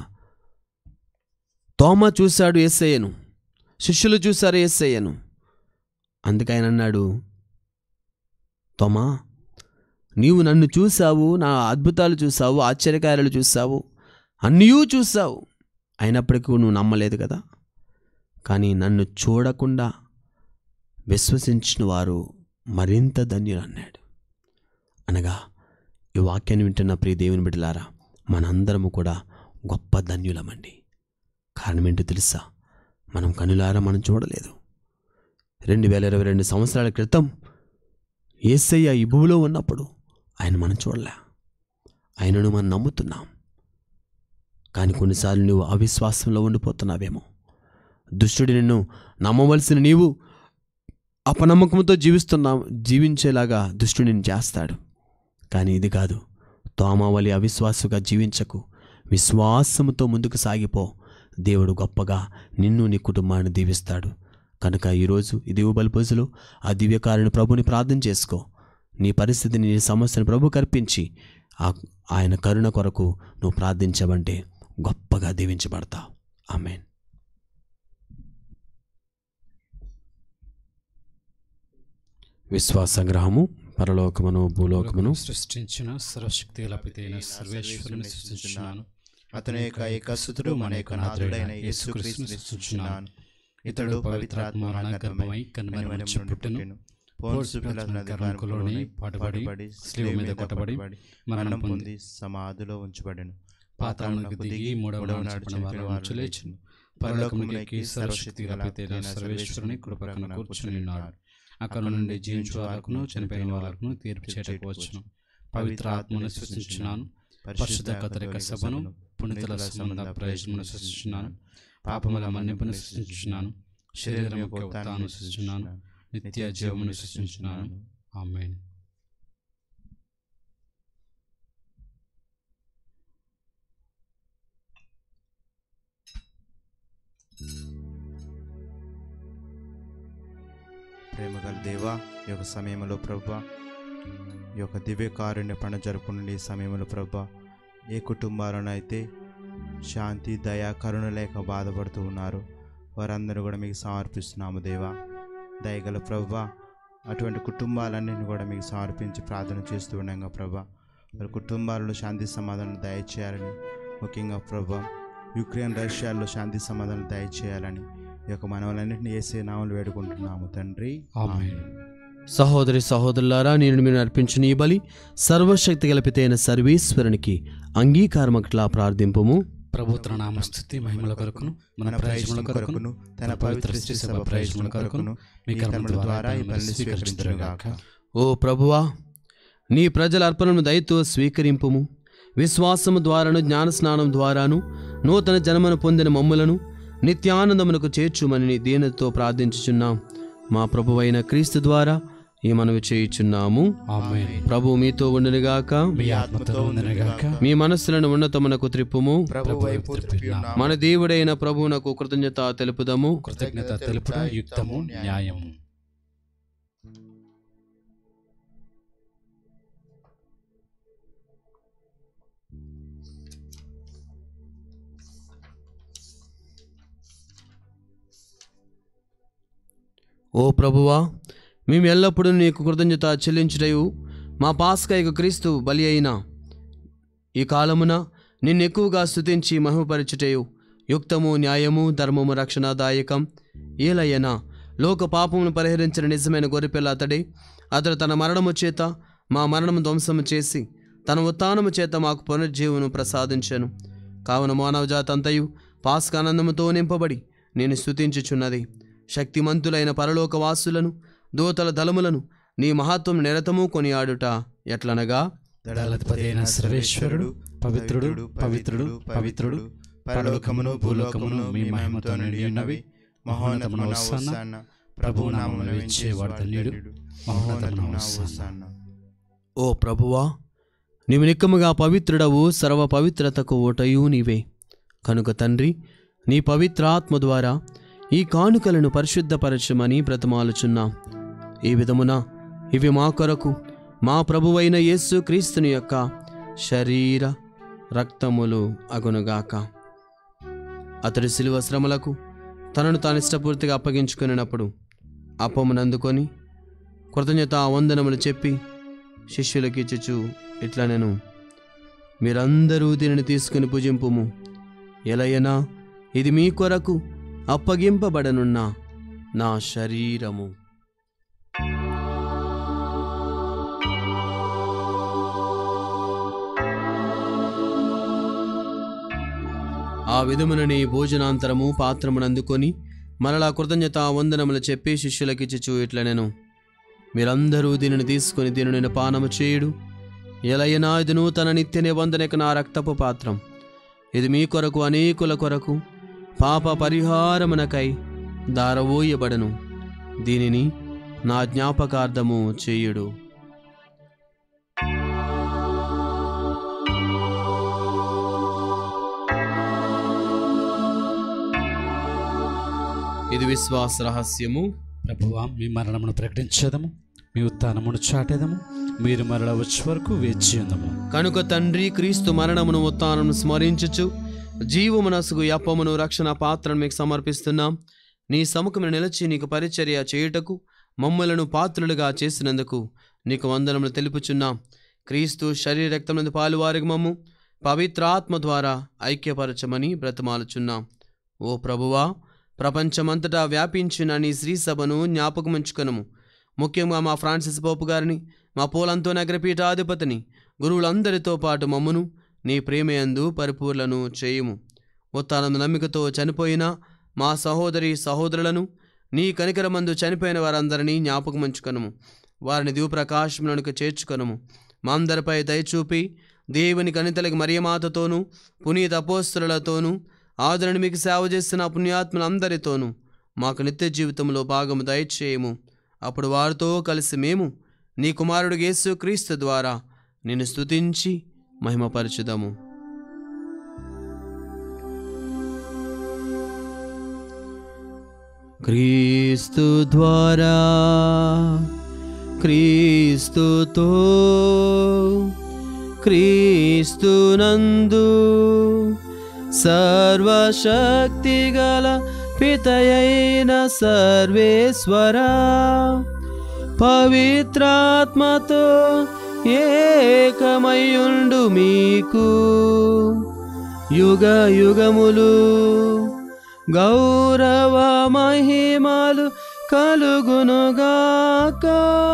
S2: తోమ చూశాడు ఏసయ్యను శిష్యులు చూశారు ఏసయ్యను అందుకే ఆయన అన్నాడు తోమా నీవు నన్ను చూసావు నా అద్భుతాలు చూసావు ఆశ్చర్యకార్యాలు చూసావు అన్నీయూ చూసావు అయినప్పటికీ నువ్వు నమ్మలేదు కదా కానీ నన్ను చూడకుండా విశ్వసించిన వారు మరింత ధన్యులు అన్నాడు అనగా ఈ వాక్యాన్ని వింటున్న ప్రియ దేవుని బిడ్డలారా మనందరము కూడా గొప్ప ధన్యులమండి కారణం ఏంటో తెలుసా మనం కనులారా మనం చూడలేదు రెండు వేల ఇరవై రెండు సంవత్సరాల క్రితం ఏసయ్య ఈ భూమిలో ఉన్నప్పుడు ఆయన మనం చూడలే ఆయనను మనం నమ్ముతున్నాం కానీ కొన్నిసార్లు నువ్వు అవిశ్వాసంలో ఉండిపోతున్నావేమో దుష్టుడి నిన్ను నమ్మవలసిన నీవు అపనమ్మకంతో జీవిస్తున్నావు జీవించేలాగా దుష్టుడు నిన్ను చేస్తాడు కానీ ఇది కాదు తోమావలి అవిశ్వాసుగా జీవించకు విశ్వాసముతో ముందుకు సాగిపో దేవుడు గొప్పగా నిన్ను నీ కుటుంబాన్ని దీవిస్తాడు కనుక ఈరోజు ఈ దివు బలిపోజులు ఆ దివ్యకారుని ప్రభుని ప్రార్థన చేసుకో నీ పరిస్థితిని నీ సమస్యను ప్రభు కల్పించి ఆ ఆయన కరుణ కొరకు నువ్వు ప్రార్థించవంటే గొప్పగా దీవించబడతావు ఆమెన్ విశ్వాసగ్రహము పరలోకమును భూలోకమును
S1: సృష్టించిన సర్వశక్తి లపితైన సర్వేశ్వరుని సృష్టించున్నాను
S3: అతని యొక్క ఏకసుతుడు మన యొక్క నాథుడైన యేసుక్రీస్తుని సృష్టించున్నాను ఇతడు పవిత్రాత్మ వలన గర్భమై కన్మని పుట్టెను పోన్సు పిలాతు అధికారంలోని పాటుపడి స్లీవ మీద కొట్టబడి మరణం పొంది సమాధిలో ఉంచబడెను
S1: పాతాళమునకు దిగి మూడవ నాడు చనిపోయిన వారు లేచును పరలోకములకి సర్వశక్తి లపితైన సర్వేశ్వరుని కృపకన కూర్చుని ఉన్నాడు అక్కడ నుండి జీవించే వాళ్ళకును చనిపోయిన వాళ్ళకును తీర్పు చేయటకు వచ్చును పవిత్ర ఆత్మను సృష్టించున్నాను పరిశుద్ధ కదలిక సభను పుణితుల సంబంధ ప్రయోజనమును సృష్టించున్నాను పాపముల మన్నింపును సృష్టించున్నాను శరీరం యొక్క ఉత్థానం సృష్టించున్నాను నిత్య జీవమును సృష్టించున్నాను ఆమెన్
S3: ప్రేమగల దేవా ఈ యొక్క సమయంలో ప్రభా ఈ యొక్క దివ్యకారుణ్య పండుగ జరుపుకునే ఈ సమయంలో ప్రభా ఏ కుటుంబాలను అయితే శాంతి దయ కరుణ లేక బాధపడుతూ ఉన్నారు వారందరూ కూడా మీకు సమర్పిస్తున్నాము దేవా దయగల ప్రభా అటువంటి కుటుంబాలన్నింటిని కూడా మీకు సమర్పించి ప్రార్థన చేస్తూ ఉండగా ప్రభా వారి కుటుంబాలలో శాంతి సమాధానం దయచేయాలని ముఖ్యంగా ప్రభా యుక్రెయిన్ రష్యాలో శాంతి సమాధానం దయచేయాలని ఈ యొక్క మనవలన్నింటినీ ఏసే నామలు వేడుకుంటున్నాము తండ్రి
S1: ఆమేన్.
S2: సహోదరి సహోదరులారా నేను మీరు అర్పించిన ఈ బలి సర్వశక్తి గలపితైన సర్వేశ్వరునికి అంగీకారమట్లా ప్రార్థింపుము
S1: ప్రభుత్వ నామస్థుతి మహిమల కొరకును మన ప్రయోజనముల కొరకును
S3: తన పవిత్ర శ్రీ సభ ప్రయోజనముల కొరకును మీ కర్మల ద్వారా ఈ బలిని స్వీకరించుగాక
S2: ఓ ప్రభువా నీ ప్రజల అర్పణను దయతో స్వీకరింపుము విశ్వాసము ద్వారాను జ్ఞానస్నానం ద్వారాను నూతన జన్మను పొందిన మమ్ములను నిత్యానందమునకు చేర్చుమని నీ దీనతో ప్రార్థించుచున్నాం మా ప్రభువైన క్రీస్తు ద్వారా ఈ మనవి చేయుచున్నాము
S1: ఆమేన్
S2: ప్రభు మీతో ఉండునుగాక
S1: మీ ఆత్మతో ఉందనగాక
S2: మీ మనస్సులను ఉన్నతమునకు త్రిప్పుము
S3: ప్రభు వైపు త్రిప్పి ఉన్నాము.
S2: మన దేవుడైన ప్రభువునకు కృతజ్ఞత తెలుపుదము
S1: కృతజ్ఞత తెలుపుట యుక్తము న్యాయము
S2: ఓ ప్రభువా మేము ఎల్లప్పుడూ నీకు కృతజ్ఞత చెల్లించుటయు మా పాస్కైక క్రీస్తు బలి అయిన ఈ కాలమున నిన్ను ఎక్కువగా స్తుతించి మహిమపరచుటయు యుక్తము న్యాయము ధర్మము రక్షణాదాయకం ఏలయ్యనా లోక పాపమును పరిహరించిన నిజమైన గొర్రెపిల్ల అతడే అతడు తన మరణము చేత మా మరణము ధ్వంసము చేసి తన ఉత్థానము చేత మాకు పునర్జీవను ప్రసాదించాను కావున మానవజాతంతయు పాస్కానందముతో నింపబడి నేను స్తుతించుచున్నది శక్తిమంతులైన పరలోక వాసులను దూతల దళములను నీ మహత్వం నిరతము కొనియాడుట ఎట్లనగా
S1: దళాధిపతి అయిన సర్వేశ్వరుడు పవిత్రుడు పవిత్రుడు పవిత్రుడు పరలోకమును భూలోకమును మీ మహిమతో నిండి ఉన్నవి మహోన్నతమున వస్తాన ప్రభు నామమున ఇచ్చేవాడు ధన్యుడు మహోన్నతమున వస్తాన
S2: ఓ ప్రభువా నీవు నిక్కముగా పవిత్రుడవు సర్వ పవిత్రతకు ఓటయు నీవే కనుక తండ్రి నీ పవిత్రాత్మ ద్వారా ఈ కానుకలను పరిశుద్ధపరచమని బ్రతమాలుచున్నాం ఈ విధమున ఇవి మా కొరకు మా ప్రభువైన యేసు క్రీస్తుని యొక్క శరీర రక్తములు అగునుగాక అతడి శిలువ శ్రమలకు తనను తాను ఇష్టపూర్తిగా అప్పగించుకున్నప్పుడు అప్పమునందుకొని కృతజ్ఞత వందనములు చెప్పి శిష్యులకి ఇచ్చుచు ఇట్లా నేను మీరందరూ దీనిని తీసుకుని భుజింపుము ఎలయనా ఇది మీ కొరకు అప్పగింపబడనున్న నా శరీరము ఆ విధమునని భోజనాంతరము పాత్రమునందుకొని మరలా కృతజ్ఞత వందనములు చెప్పి శిష్యులకిచ్చుచు ఇట్లా నేను మీరందరూ దీనిని తీసుకుని దీనిని పానము చేయుడు ఎలయనా ఇది నూతన నిత్య నిబంధనకు నా రక్తపు పాత్రం ఇది మీ కొరకు అనేకుల కొరకు పాప పరిహారమునకై దారవోయబడను దీనిని నా జ్ఞాపకార్థము చేయుడు ఇది విశ్వాస రహస్యము
S1: ప్రభువా మీ మరణమును ప్రకటించేదము మీ ఉత్థానమును చాటేదము మీరు మరల వచ్చే వరకు వేచి ఉందము
S2: కనుక తండ్రి క్రీస్తు మరణమును ఉత్థానమును స్మరించుచు జీవమునసుగు యప్పమును రక్షణ పాత్రను మీకు సమర్పిస్తున్నాం నీ సముఖమును నిలిచి నీకు పరిచర్య చేయుటకు మమ్మలను పాత్రులుగా చేసినందుకు నీకు వందనములు తెలుపుచున్నాం క్రీస్తు శరీర రక్తమునందు పాలువారికి మమ్ము పవిత్రాత్మ ద్వారా ఐక్యపరచమని బ్రతమాలుచున్నాం ఓ ప్రభువా ప్రపంచమంతటా వ్యాపించిన నీ శ్రీ సభను జ్ఞాపకముంచుకొనము ముఖ్యంగా మా ఫ్రాన్సిస్ పోపు గారిని మా పోలంతో నగరపీఠాధిపతిని గురువులందరితో పాటు మమ్మును నీ ప్రేమయందు పరిపూర్లను చేయుము ఉత్తానం నమ్మికతో చనిపోయిన మా సహోదరి సహోదరులను నీ కనికరమందు చనిపోయిన వారందరినీ జ్ఞాపకముంచుకొనము వారిని దీవప్రకాశములకు చేర్చుకొనము మా అందరిపై దయచూపి దేవుని కనితలకి మరియమాతతోనూ పునీత అపోస్తులతోనూ ఆదరణ మీకు సేవ చేస్తున్న పుణ్యాత్మలందరితోనూ మాకు నిత్య జీవితంలో భాగము దయచేయము అప్పుడు వారితో కలిసి మేము నీ కుమారుడు యేసు క్రీస్తు ద్వారా నిన్ను స్తుతించి మహిమపరచుదాము క్రీస్తు ద్వారా క్రీస్తుతో క్రీస్తునందు సర్వశక్తిగల పితయైన సర్వేశ్వరా పవిత్రాత్మతో ఏకమయుండు మీకు యుగ యుగములు గౌరవ మహిమలు కలుగునుగాక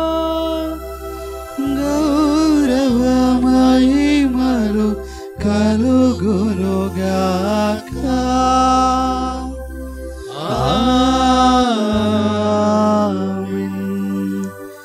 S3: గౌరవ మహిమలు కలుగునుగాక ఆమేన్.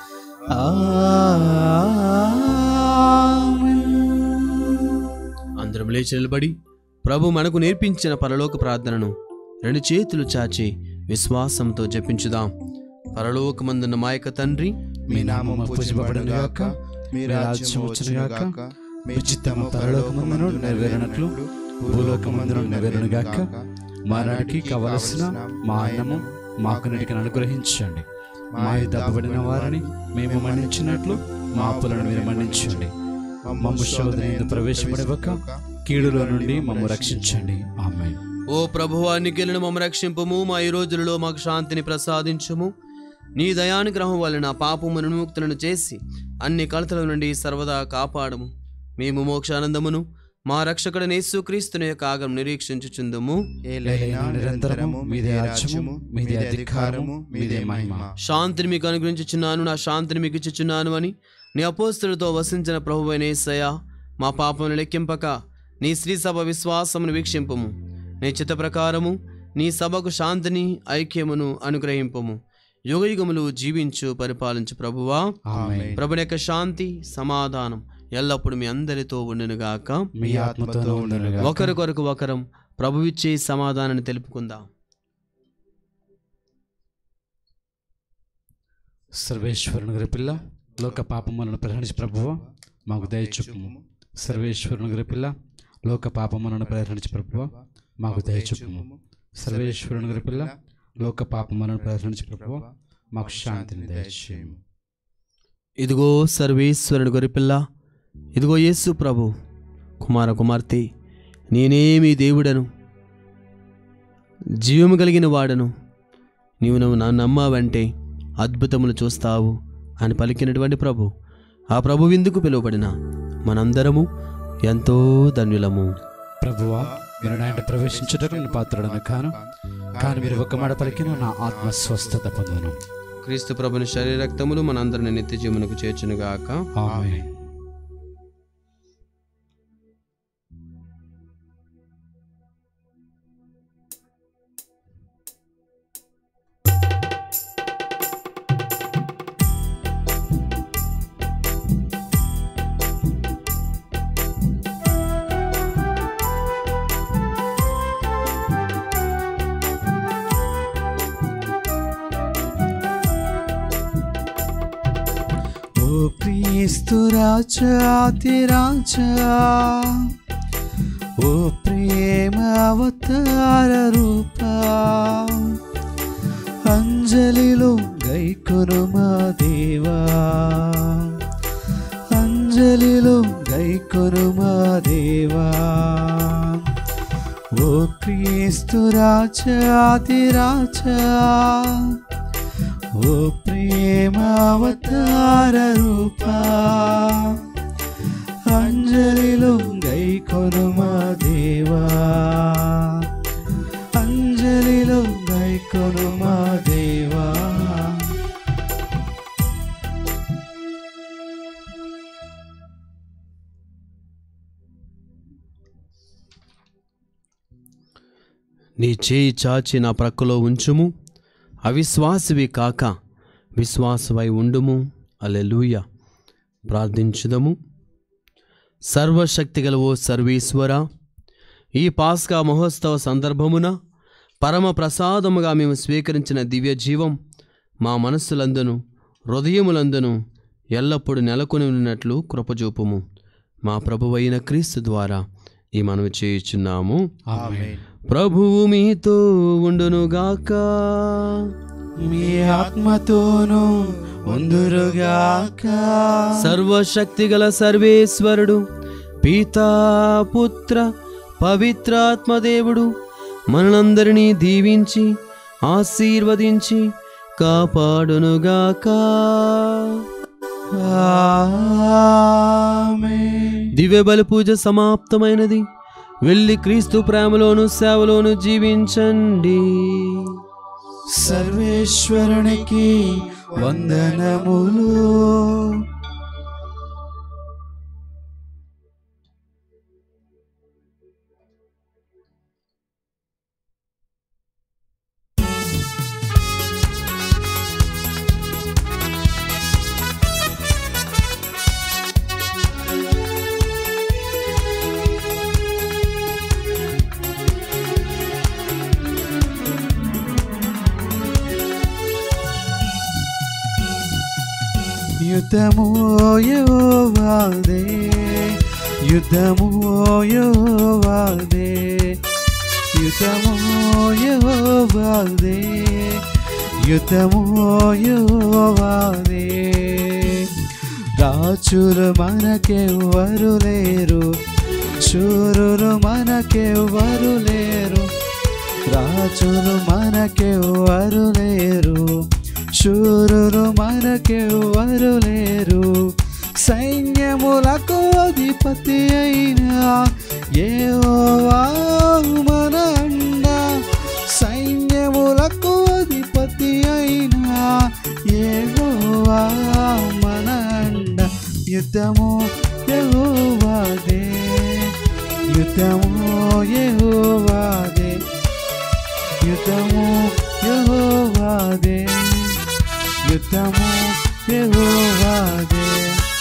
S3: ఆమేన్.
S2: అందరం లేచి నిలబడి ప్రభు మనకు నేర్పించిన పరలోక ప్రార్థనను రెండు చేతులు చాచి విశ్వాసంతో జపించుదాం పరలోకమందున్న మా యొక్క తండ్రి
S1: మీ నామం పూజింపబడును గాక మీ రాజ్యం వచ్చును గాక మీ చిత్తము పరలోకమందును నెరవేరినట్లు భూలోకమందును నెరవేరును గాక మా నాటికి కావలసిన మా అన్నము మాకు నీటికి అనుగ్రహించండి మా దప్పబడిన వారిని మేము మన్నించినట్లు మా అప్పులను మీరు మన్నించండి మమ్ము శోధన ఎందు ప్రవేశపడవక కీడులో నుండి మమ్ము రక్షించండి ఆమె
S2: ఓ ప్రభువాన్ని గెలను మమ్మ రక్షింపము మా ఈ రోజులలో మాకు శాంతిని ప్రసాదించుము నీ దయానుగ్రహం వలన పాపమును విముక్తులను చేసి అన్ని కలతల నుండి సర్వదా కాపాడము మేము మోక్షానందమును మా రక్షకుడైన యేసుక్రీస్తుని యొక్క ఆగం నిరీక్షించుచుందుము
S1: ఏలైనా నిరంతరము మీదే రాజ్యము మీదే అధికారము మీదే మహిమ
S2: శాంతిని మీకు అనుగ్రహించుచున్నాను నా శాంతిని మీకు ఇచ్చుచున్నాను అని నీ అపోస్తులతో వసించిన ప్రభువైన యేసయ్య మా పాపమును లెక్కింపక నీ శ్రీ సభ విశ్వాసమును వీక్షింపము నీ చిత్త ప్రకారము నీ సభకు శాంతిని ఐక్యమును అనుగ్రహింపము యుగయుగములు జీవించు పరిపాలించు ప్రభువా
S1: ఆమె
S2: ప్రభుని యొక్క శాంతి సమాధానం ఎల్లప్పుడు మీ అందరితో ఉండునుగాక
S1: మీ ఆత్మతో ఉండునుగాక.
S2: ఒకరికొరకు ఒకరం ప్రభువిచ్చే సమాధానాన్ని తెలుపుకుందాం
S1: సర్వేశ్వరుని గారి పిల్ల లోక పాపములను పరిహరించి ప్రభువ మాకు దయచూపుము సర్వేశ్వరుని గారి పిల్ల లోక పాపములను పరిహరించి ప్రభువ మాకు దయచూపుము సర్వేశ్వరుని గారి పిల్ల లోక పాపములను పరిహరించి ప్రభువ మాకు శాంతిని దయచేయము
S2: ఇదిగో సర్వేశ్వరుని గొరిపిల్ల ఇదిగో యేసు ప్రభు కుమార కుమార్తె నేనేమి దేవుడను జీవము కలిగిన వాడను నీవు నువ్వు నన్ను నమ్మావంటే అద్భుతములు చూస్తావు అని పలికినటువంటి ప్రభు ఆ ప్రభు విందుకు పిలువబడిన మనందరము ఎంతో ధన్యులము
S1: ప్రభువా మీరు నా ఇంట ప్రవేశించుటకు నేను పాత్రుడను కాను కానీ మీరు ఒక మాట పలికిన నా ఆత్మ స్వస్థత పొందను
S2: క్రీస్తు ప్రభుని శరీరక్తములు మనందరిని నిత్య జీవనకు చేర్చునుగాక
S1: ఆమె
S3: ఓ క్రీస్తు రాజాతి రాజా ఓ ప్రేమ అవతార రూపా అంజలిలో గైకొను మా దేవా అంజలిలో గైకొను మా దేవా ఓ క్రీస్తు రాజాతి రాజా ఓ ప్రేమ అవతార రూపా అంజలిలో గైకొను మా దేవా అంజలిలో గైకొను మా దేవా
S2: నీ చేయి చాచి నా ప్రక్కలో ఉంచుము అవిశ్వాసివి కాక విశ్వాసవై ఉండుము అలెలుయ ప్రార్థించుదము సర్వశక్తిగల ఓ సర్వేశ్వర ఈ పాస్కా మహోత్సవ సందర్భమున పరమ ప్రసాదముగా మేము స్వీకరించిన దివ్య జీవం మా మనస్సులందును హృదయములందును ఎల్లప్పుడూ నెలకొని ఉన్నట్లు కృపచూపుము మా ప్రభువైన క్రీస్తు ద్వారా ఈ మనవి చేయుచున్నాము
S1: ఆమేన్
S2: ప్రభువు మీతో ఉండునుగాక
S3: మీ ఆత్మతోనూ ఉందురుగాక
S2: సర్వశక్తిగల సర్వేశ్వరుడు పితా పుత్ర పవిత్రాత్మదేవుడు మనలందరినీ దీవించి ఆశీర్వదించి కాపాడునుగాక
S3: ఆమేన్.
S2: దివ్య బలి పూజ సమాప్తమైనది వెళ్ళి క్రీస్తు ప్రేమలోను సేవలోను జీవించండి
S3: సర్వేశ్వరునికి వందనములు యుద్ధము యోవాదే యుద్ధము యోవాదే యుద్ధము యోవాదే యుద్ధము యోవాదే రాచులు మనకెవ్వరు లేరు శూరులు మనకెవ్వరు లేరు రాజులు మనకెవ్వరు లేరు శూరులు మనకెవ్వరు లేరు సైన్యములకు అధిపతి అయిన ఏవోవా మన అండ సైన్యములకు అధిపతి అయిన ఏవోవా మన అండ యుద్ధము యెహోవాదే యుద్ధము యెహోవాదే యుద్ధము యెహోవాదే యుద్ధము యెహోవాదే